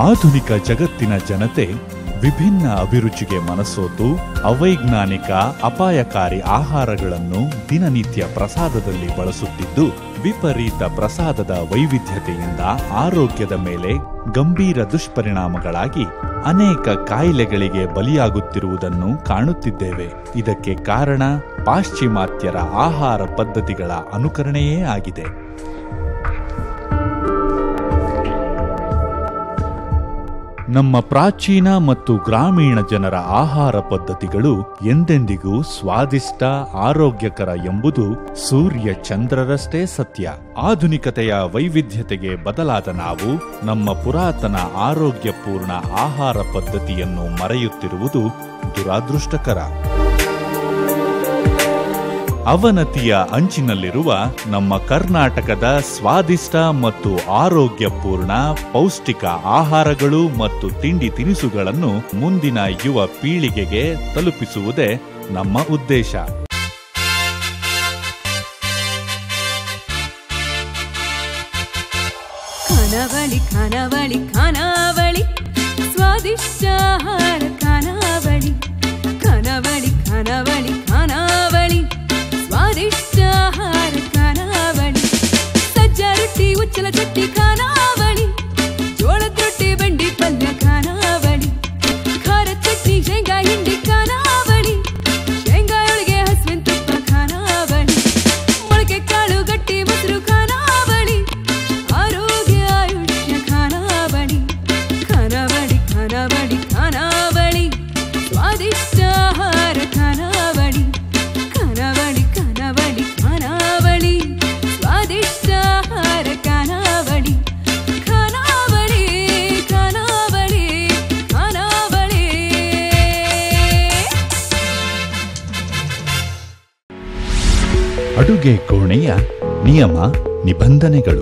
ಆಧುನಿಕ ಜಗತ್ತಿನ ಜನತೆ ವಿಭಿನ್ನ ಅಭಿರುಚಿಗೆ ಮನಸೋತು ಅವೈಜ್ಞಾನಿಕ ಅಪಾಯಕಾರಿ ಆಹಾರಗಳನ್ನು ದಿನನಿತ್ಯ ಪ್ರಸಾದದಲ್ಲಿ ಬಳಸುತ್ತಿದ್ದು ವಿಪರೀತ ಪ್ರಸಾದದ ವೈವಿಧ್ಯತೆಯಿಂದ ಆರೋಗ್ಯದ ಮೇಲೆ ಗಂಭೀರ ದುಷ್ಪರಿಣಾಮಗಳಾಗಿ ಅನೇಕ ಕಾಯಿಲೆಗಳಿಗೆ ಬಲಿಯಾಗುತ್ತಿರುವುದನ್ನು ಕಾಣುತ್ತಿದ್ದೇವೆ ಇದಕ್ಕೆ ಕಾರಣ ಪಾಶ್ಚಿಮಾತ್ಯರ ಆಹಾರ ಪದ್ಧತಿಗಳ ಅನುಕರಣೆಯೇ ಆಗಿದೆ ನಮ್ಮ ಪ್ರಾಚೀನ ಮತ್ತು ಗ್ರಾಮೀಣ ಜನರ ಆಹಾರ ಪದ್ಧತಿಗಳು ಎಂದೆಂದಿಗೂ ಸ್ವಾದಿಷ್ಟ ಆರೋಗ್ಯಕರ ಎಂಬುದು ಸೂರ್ಯ ಚಂದ್ರರಷ್ಟೇ ಸತ್ಯ ಆಧುನಿಕತೆಯ ವೈವಿಧ್ಯತೆಗೆ ಬದಲಾದ ನಾವು ನಮ್ಮ ಪುರಾತನ ಆರೋಗ್ಯಪೂರ್ಣ ಆಹಾರ ಪದ್ಧತಿಯನ್ನು ಮರೆಯುತ್ತಿರುವುದು ದುರಾದೃಷ್ಟಕರ ಅವನತಿಯ ಅಂಚಿನಲ್ಲಿರುವ ನಮ್ಮ ಕರ್ನಾಟಕದ ಸ್ವಾದಿಷ್ಟ ಮತ್ತು ಆರೋಗ್ಯಪೂರ್ಣ ಪೌಷ್ಟಿಕ ಆಹಾರಗಳು ಮತ್ತು ತಿಂಡಿ ತಿನಿಸುಗಳನ್ನು ಮುಂದಿನ ಯುವ ಪೀಳಿಗೆಗೆ ತಲುಪಿಸುವುದೇ ನಮ್ಮ ಉದ್ದೇಶ ಖಾನಾವಳಿ ಖಾನಾವಳಿ ಖಾನಾವಳಿ ಸ್ವಾದಿಷ್ಟ ಆಹಾರ ಖಾನಾವಳಿ ಖಾನಾವಳಿ ಖಾನಾವಳಿ ಖಾನಾವಳಿ ಸ್ವಾದಿಷ್ಟ ಆಹಾರ ಖಾನಾವಳಿ ಸಜ್ಜ ರೊಟ್ಟಿ ಉಚ್ಚಲ ಚಟ್ನಿ ಖಾನಾವಳಿ ಜೋಳದ ರೊಟ್ಟಿ ಬಂಡಿ ಪಲ್ಯ ಖಾನಾವಳಿ ಖಾರ ಚಟ್ನಿ ಶೇಂಗಾ ಹಿಂಡಿ ಖಾನಾವಳಿ ಶೇಂಗಾ ಒಳಗೆ ಹಸುವಿನ ತುಪ್ಪ ಖಾನಾವಳಿ ಮೊಳಕೆ ಕಾಳು ಗಟ್ಟಿ ಮೊಸರು ಖಾನಾವಳಿ ಆರೋಗ್ಯ ಆಯುಷ್ಯ ಖಾನಾವಳಿ ಖಾನಾವಳಿ ಖಾನಾವಳಿ ಖಾನಾವಳಿ ಸ್ವಾದಿಷ್ಟ ಆಹಾರ ಖಾನಾವಳಿ ಖಾನಾವಳಿ ಖಾನಾವಳಿ ಖಾನಾವಳಿ ಸ್ವಾದಿಷ್ಟ ಆಹಾರ ಖಾನಾವಳಿ ಖಾನಾವಳಿ ಖಾನಾವಳಿ ಖಾನಾವಳಿ ಅಡುಗೆ ಕೋಣೆಯ ನಿಯಮ ನಿಬಂಧನೆಗಳು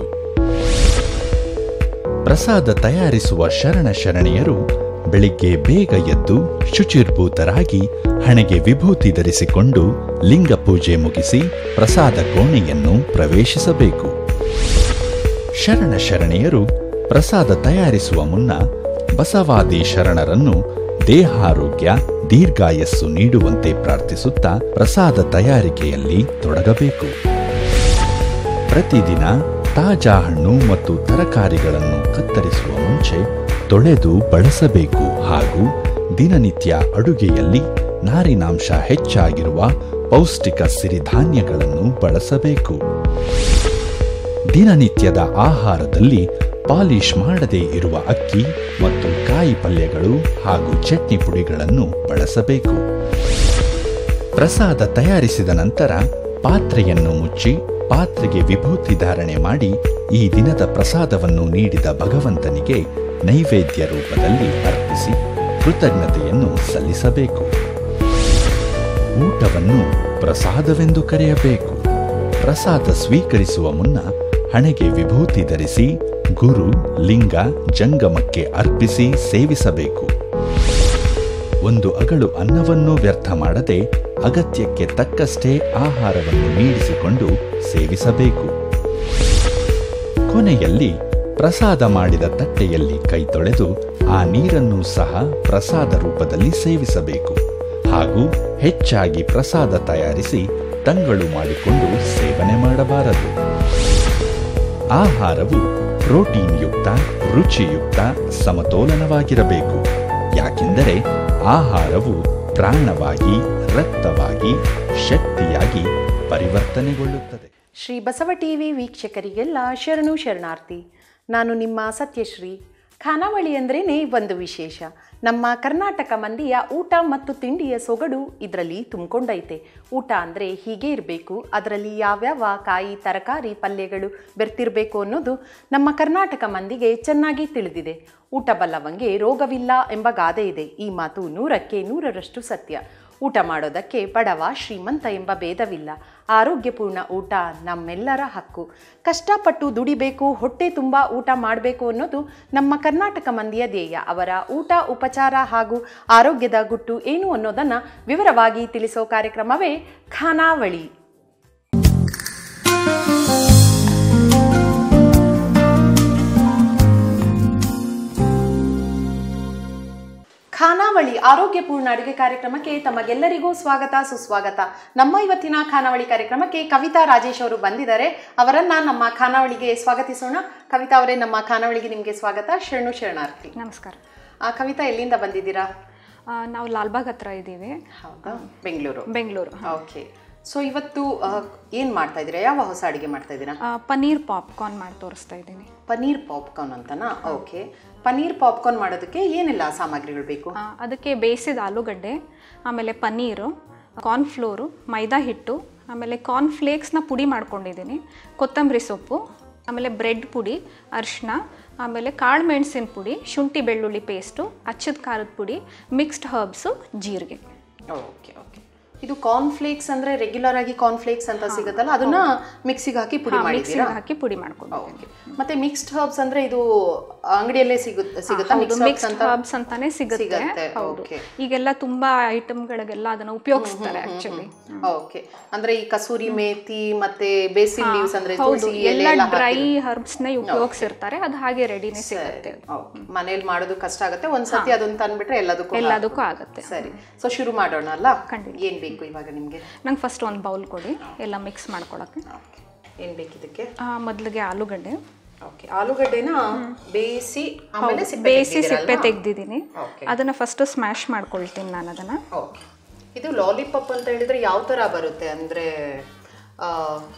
ಪ್ರಸಾದ ತಯಾರಿಸುವ ಶರಣ ಶರಣೆಯರು ಬೆಳಿಗ್ಗೆ ಬೇಗ ಎದ್ದು ಶುಚಿರ್ಭೂತರಾಗಿ ಹಣೆಗೆ ವಿಭೂತಿ ಧರಿಸಿಕೊಂಡು ಲಿಂಗ ಪೂಜೆ ಮುಗಿಸಿ ಪ್ರಸಾದ ಕೋಣೆಯನ್ನು ಪ್ರವೇಶಿಸಬೇಕು ಶರಣ ಶರಣೆಯರು ಪ್ರಸಾದ ತಯಾರಿಸುವ ಮುನ್ನ ಬಸವಾದಿ ಶರಣರನ್ನು ದೇಹಾರೋಗ್ಯ ದೀರ್ಘಾಯಸ್ಸು ನೀಡುವಂತೆ ಪ್ರಾರ್ಥಿಸುತ್ತಾ ಪ್ರಸಾದ ತಯಾರಿಕೆಯಲ್ಲಿ ತೊಡಗಬೇಕು ಪ್ರತಿದಿನ ತಾಜಾ ಹಣ್ಣು ಮತ್ತು ತರಕಾರಿಗಳನ್ನು ಕತ್ತರಿಸುವ ಮುಂಚೆ ತೊಳೆದು ಬಳಸಬೇಕು ಹಾಗೂ ದಿನನಿತ್ಯ ಅಡುಗೆಯಲ್ಲಿ ನಾರಿನಾಂಶ ಹೆಚ್ಚಾಗಿರುವ ಪೌಷ್ಟಿಕ ಸಿರಿಧಾನ್ಯಗಳನ್ನು ಬಳಸಬೇಕು ದಿನನಿತ್ಯದ ಆಹಾರದಲ್ಲಿ ಪಾಲಿಶ್ ಮಾಡದೇ ಇರುವ ಅಕ್ಕಿ ಮತ್ತು ಕಾಯಿ ಪಲ್ಯಗಳು ಹಾಗೂ ಚಟ್ನಿ ಪುಡಿಗಳನ್ನು ಬಳಸಬೇಕು ಪ್ರಸಾದ ತಯಾರಿಸಿದ ನಂತರ ಪಾತ್ರೆಯನ್ನು ಮುಚ್ಚಿ ಪಾತ್ರೆಗೆ ವಿಭೂತಿ ಧಾರಣೆ ಮಾಡಿ ಈ ದಿನದ ಪ್ರಸಾದವನ್ನು ನೀಡಿದ ಭಗವಂತನಿಗೆ ನೈವೇದ್ಯ ರೂಪದಲ್ಲಿ ಅರ್ಪಿಸಿ ಕೃತಜ್ಞತೆಯನ್ನು ಸಲ್ಲಿಸಬೇಕು ಊಟವನ್ನು ಪ್ರಸಾದವೆಂದು ಕರೆಯಬೇಕು ಪ್ರಸಾದ ಸ್ವೀಕರಿಸುವ ಮುನ್ನ ಹಣೆಗೆ ವಿಭೂತಿ ಧರಿಸಿ ಗುರು ಲಿಂಗ ಜಂಗಮಕ್ಕೆ ಅರ್ಪಿಸಿ ಸೇವಿಸಬೇಕು ಒಂದು ಅಗಳು ಅನ್ನವನ್ನು ವ್ಯರ್ಥ ಮಾಡದೆ ಅಗತ್ಯಕ್ಕೆ ತಕ್ಕಷ್ಟೇ ಆಹಾರವನ್ನು ನೀಡಿಸಿಕೊಂಡು ಸೇವಿಸಬೇಕು ಕೊನೆಯಲ್ಲಿ ಪ್ರಸಾದ ಮಾಡಿದ ತಟ್ಟೆಯಲ್ಲಿ ಕೈ ತೊಳೆದು ಆ ನೀರನ್ನು ಸಹ ಪ್ರಸಾದ ರೂಪದಲ್ಲಿ ಸೇವಿಸಬೇಕು ಹಾಗೂ ಹೆಚ್ಚಾಗಿ ಪ್ರಸಾದ ತಯಾರಿಸಿ ತಂಗಳು ಮಾಡಿಕೊಂಡು ಸೇವನೆ ಮಾಡಬಾರದು ಆಹಾರವು ಪ್ರೋಟೀನ್ ಯುಕ್ತ ರುಚಿಯುಕ್ತ ಸಮತೋಲನವಾಗಿರಬೇಕು ಯಾಕೆಂದರೆ ಆಹಾರವು ಪ್ರಾಣವಾಗಿ ರಕ್ತವಾಗಿ ಶಕ್ತಿಯಾಗಿ ಪರಿವರ್ತನೆಗೊಳ್ಳುತ್ತದೆ ಶ್ರೀ ಬಸವ ಟಿವಿ ವೀಕ್ಷಕರಿಗೆಲ್ಲ ಶರಣು ಶರಣಾರ್ಥಿ ನಾನು ನಿಮ್ಮ ಸತ್ಯಶ್ರೀ ಖಾನಾವಳಿ ಅಂದ್ರೇ ಒಂದು ವಿಶೇಷ ನಮ್ಮ ಕರ್ನಾಟಕ ಮಂದಿಯ ಊಟ ಮತ್ತು ತಿಂಡಿಯ ಸೊಗಡು ಇದರಲ್ಲಿ ತುಂಬಿಕೊಂಡೈತೆ ಊಟ ಅಂದರೆ ಹೀಗೆ ಇರಬೇಕು ಅದರಲ್ಲಿ ಯಾವ್ಯಾವ ಕಾಯಿ ತರಕಾರಿ ಪಲ್ಯಗಳು ಬೆರ್ತಿರಬೇಕು ಅನ್ನೋದು ನಮ್ಮ ಕರ್ನಾಟಕ ಮಂದಿಗೆ ಚೆನ್ನಾಗಿ ತಿಳಿದಿದೆ ಊಟ ಬಲ್ಲವಂಗೆ ರೋಗವಿಲ್ಲ ಎಂಬ ಗಾದೆ ಇದೆ ಈ ಮಾತು ನೂರಕ್ಕೆ ನೂರರಷ್ಟು ಸತ್ಯ ಊಟ ಮಾಡೋದಕ್ಕೆ ಬಡವ ಶ್ರೀಮಂತ ಎಂಬ ಭೇದವಿಲ್ಲ ಆರೋಗ್ಯಪೂರ್ಣ ಊಟ ನಮ್ಮೆಲ್ಲರ ಹಕ್ಕು ಕಷ್ಟಪಟ್ಟು ದುಡಿಬೇಕು ಹೊಟ್ಟೆ ತುಂಬ ಊಟ ಮಾಡಬೇಕು ಅನ್ನೋದು ನಮ್ಮ ಕರ್ನಾಟಕ ಮಂದಿಯ ಧ್ಯೇಯ ಅವರ ಊಟ ಉಪಚಾರ ಹಾಗೂ ಆರೋಗ್ಯದ ಗುಟ್ಟು ಏನು ಅನ್ನೋದನ್ನು ವಿವರವಾಗಿ ತಿಳಿಸೋ ಕಾರ್ಯಕ್ರಮವೇ ಖಾನಾವಳಿ ಖಾನಾವಳಿ ಆರೋಗ್ಯಪೂರ್ಣ ಅಡುಗೆ ಕಾರ್ಯಕ್ರಮಕ್ಕೆ ತಮಗೆಲ್ಲರಿಗೂ ಸ್ವಾಗತ ಸುಸ್ವಾಗತ ನಮ್ಮ ಇವತ್ತಿನ ಖಾನಾವಳಿ ಕಾರ್ಯಕ್ರಮಕ್ಕೆ ಕವಿತಾ ರಾಜೇಶ್ ಅವರು ಬಂದಿದ್ದಾರೆ ಅವರನ್ನ ನಮ್ಮ ಖಾನಾವಳಿಗೆ ಸ್ವಾಗತಿಸೋಣ ಕವಿತಾ ಅವರೇ ನಮ್ಮ ಖಾನಾವಳಿಗೆ ನಿಮಗೆ ಸ್ವಾಗತ ಶರಣು ಶರಣಾರ್ಥಿ ನಮಸ್ಕಾರ ಆ, ಕವಿತಾ ಎಲ್ಲಿಂದ ಬಂದಿದ್ದೀರಾ ಆ, ನಾವು ಲಾಲ್ಬಾಗ್ ಹತ್ರ ಇದ್ದೀವಿ ಹೌದಾ ಬೆಂಗಳೂರು ಬೆಂಗಳೂರು ಓಕೆ ಸೊ ಇವತ್ತು ಆ, ಏನ್ ಮಾಡ್ತಾ ಇದ್ದೀರಾ ಯಾವ ಹೊಸ ಅಡುಗೆ ಮಾಡ್ತಾ ಇದ್ದೀರಾ ಆ, ಪನ್ನೀರ್ ಪಾಪ್ಕಾರ್ನ್ ಮಾಡಿ ತೋರಿಸ್ತಾ ಇದ್ದೀನಿ ಪನೀರ್ ಪಾಪ್ಕಾರ್ನ್ ಅಂತನಾ ಓಕೆ ಪನೀರ್ ಪಾಪ್ಕಾರ್ನ್ ಮಾಡೋದಕ್ಕೆ ಏನೆಲ್ಲ ಸಾಮಗ್ರಿಗಳು ಬೇಕು ಆ, ಅದಕ್ಕೆ ಬೇಯಿಸಿದ ಆಲೂಗಡ್ಡೆ ಆಮೇಲೆ ಪನ್ನೀರು ಕಾರ್ನ್ಫ್ಲೋರು ಮೈದಾ ಹಿಟ್ಟು ಆಮೇಲೆ ಕಾರ್ನ್ಫ್ಲೇಕ್ಸ್ನ ಪುಡಿ ಮಾಡ್ಕೊಂಡಿದ್ದೀನಿ ಕೊತ್ತಂಬರಿ ಸೊಪ್ಪು ಆಮೇಲೆ ಬ್ರೆಡ್ ಪುಡಿ ಅರಿಶಿನ ಆಮೇಲೆ ಕಾಳು ಮೆಣಸಿನ ಪುಡಿ ಶುಂಠಿ ಬೆಳ್ಳುಳ್ಳಿ ಪೇಸ್ಟು ಅಚ್ಚದ ಖಾರದ ಪುಡಿ ಮಿಕ್ಸ್ಡ್ ಹರ್ಬ್ಸು ಜೀರಿಗೆ ಓಕೆ ಓಕೆ ಇದು ಕಾರ್ನ್ಫ್ಲೇಕ್ಸ್ ಅಂದ್ರೆ ರೆಗ್ಯುಲರ್ ಆಗಿ ಕಾರ್ನ್ಫ್ಲೇಕ್ಸ್ ಅಂತ ಸಿಗುತ್ತಲ್ಲ ಅದನ್ನ ಮಿಕ್ಸಿಗೆ ಹಾಕಿ ಪುಡಿ ಮಾಡಿದ್ದೀರಾ ಮಿಕ್ಸಿಗೆ ಹಾಕಿ ಪುಡಿ ಮಾಡ್ಕೊಂಡು ಓಕೆ ಮತ್ತೆ ಮಿಕ್ಸ್ಡ್ ಹರ್ಬ್ಸ್ ಅಂದ್ರೆ ಇದು ಅಂಗಡಿಯಲ್ಲೇ ಸಿಗುತ್ತೆ ಸಿಗುತ್ತಾ ಮಿಕ್ಸ್ ಹರ್ಬ್ಸ್ ಮಿಕ್ಸ್ಡ್ ಅಂತ ಹರ್ಬ್ಸ್ ಅಂತಾನೆ ಸಿಗುತ್ತೆ ಸಿಗತ್ತೆ, ಹೌದು okay. ಈಗೆಲ್ಲ ತುಂಬಾ ಐಟಮ್ಗಳಿಗೆಲ್ಲ ಅದನ್ನ ಉಪಯೋಗಿಸ್ತಾರೆ ಆಕ್ಚುಲಿ ಓಕೆ ಅಂದ್ರೆ ಈ ಕಸೂರಿ ಮೇಥಿ ಮತ್ತೆ ಬೇಸಿಲ್ ಲೀವ್ಸ್ ಅಂದ್ರೆ ಹೌದು ತುಳಸಿ ಎಲೆ ಎಲ್ಲ ಎಲ್ಲ ಡ್ರೈ ಹರ್ಬ್ಸ್ ನ ಉಪಯೋಗಿಸಿರ್ತಾರೆ ಅದು ಹಾಗೆ ರೆಡಿನೇ ಸಿಗುತ್ತೆ ಮನೇಲಿ ಮಾಡೋದು ಕಷ್ಟ ಆಗುತ್ತೆ ಒಂದ್ಸತಿ ಅದನ್ನ ತಂದ್ಬಿಟ್ರೆ ಎಲ್ಲದಕ್ಕೂ ಎಲ್ಲದಕ್ಕೂ ಆಗುತ್ತೆ ಸರಿ ಸೊ ಶುರು ಮಾಡೋಣ ಅಲ್ಲ ಖಂಡಿತ. ಏನ್ ಬೇಕು ಇವಾಗ ನಿಮ್ಗೆ ನಂಗೆ ಫಸ್ಟ್ ಒಂದು ಬೌಲ್ ಕೊಡಿ ಎಲ್ಲ ಮಿಕ್ಸ್ ಮಾಡ್ಕೊಳಕ್ಕೆ Okay. ಏನ್ ಬೇಕಿದಕ್ಕೆ ಆ, ಮೊದ್ಲಿಗೆ ಆಲೂಗಡ್ಡೆ ಓಕೆ ಆಲೂಗಡ್ಡೆನ ಬೇಯಿಸಿ ಆಮೇಲೆ ಸಿಪ್ಪೆ ಬೇಯಿಸಿ ತೆಗ್ದಿದ್ದೀರಲ್ವಾ? ಸಿಪ್ಪೆ ತೆಗ್ದಿದ್ದೀನಿ Okay. ಅದನ್ನ ಫಸ್ಟ್ ಸ್ಮ್ಯಾಶ್ ಮಾಡ್ಕೊಳ್ತೀನಿ ನಾನು ಅದನ್ನ ಓಕೆ ಇದು ಲಾಲಿಪಾಪ್ ಅಂತ ಹೇಳಿದ್ರೆ ಯಾವ ತರ ಬರುತ್ತೆ ಅಂದ್ರೆ ಆ,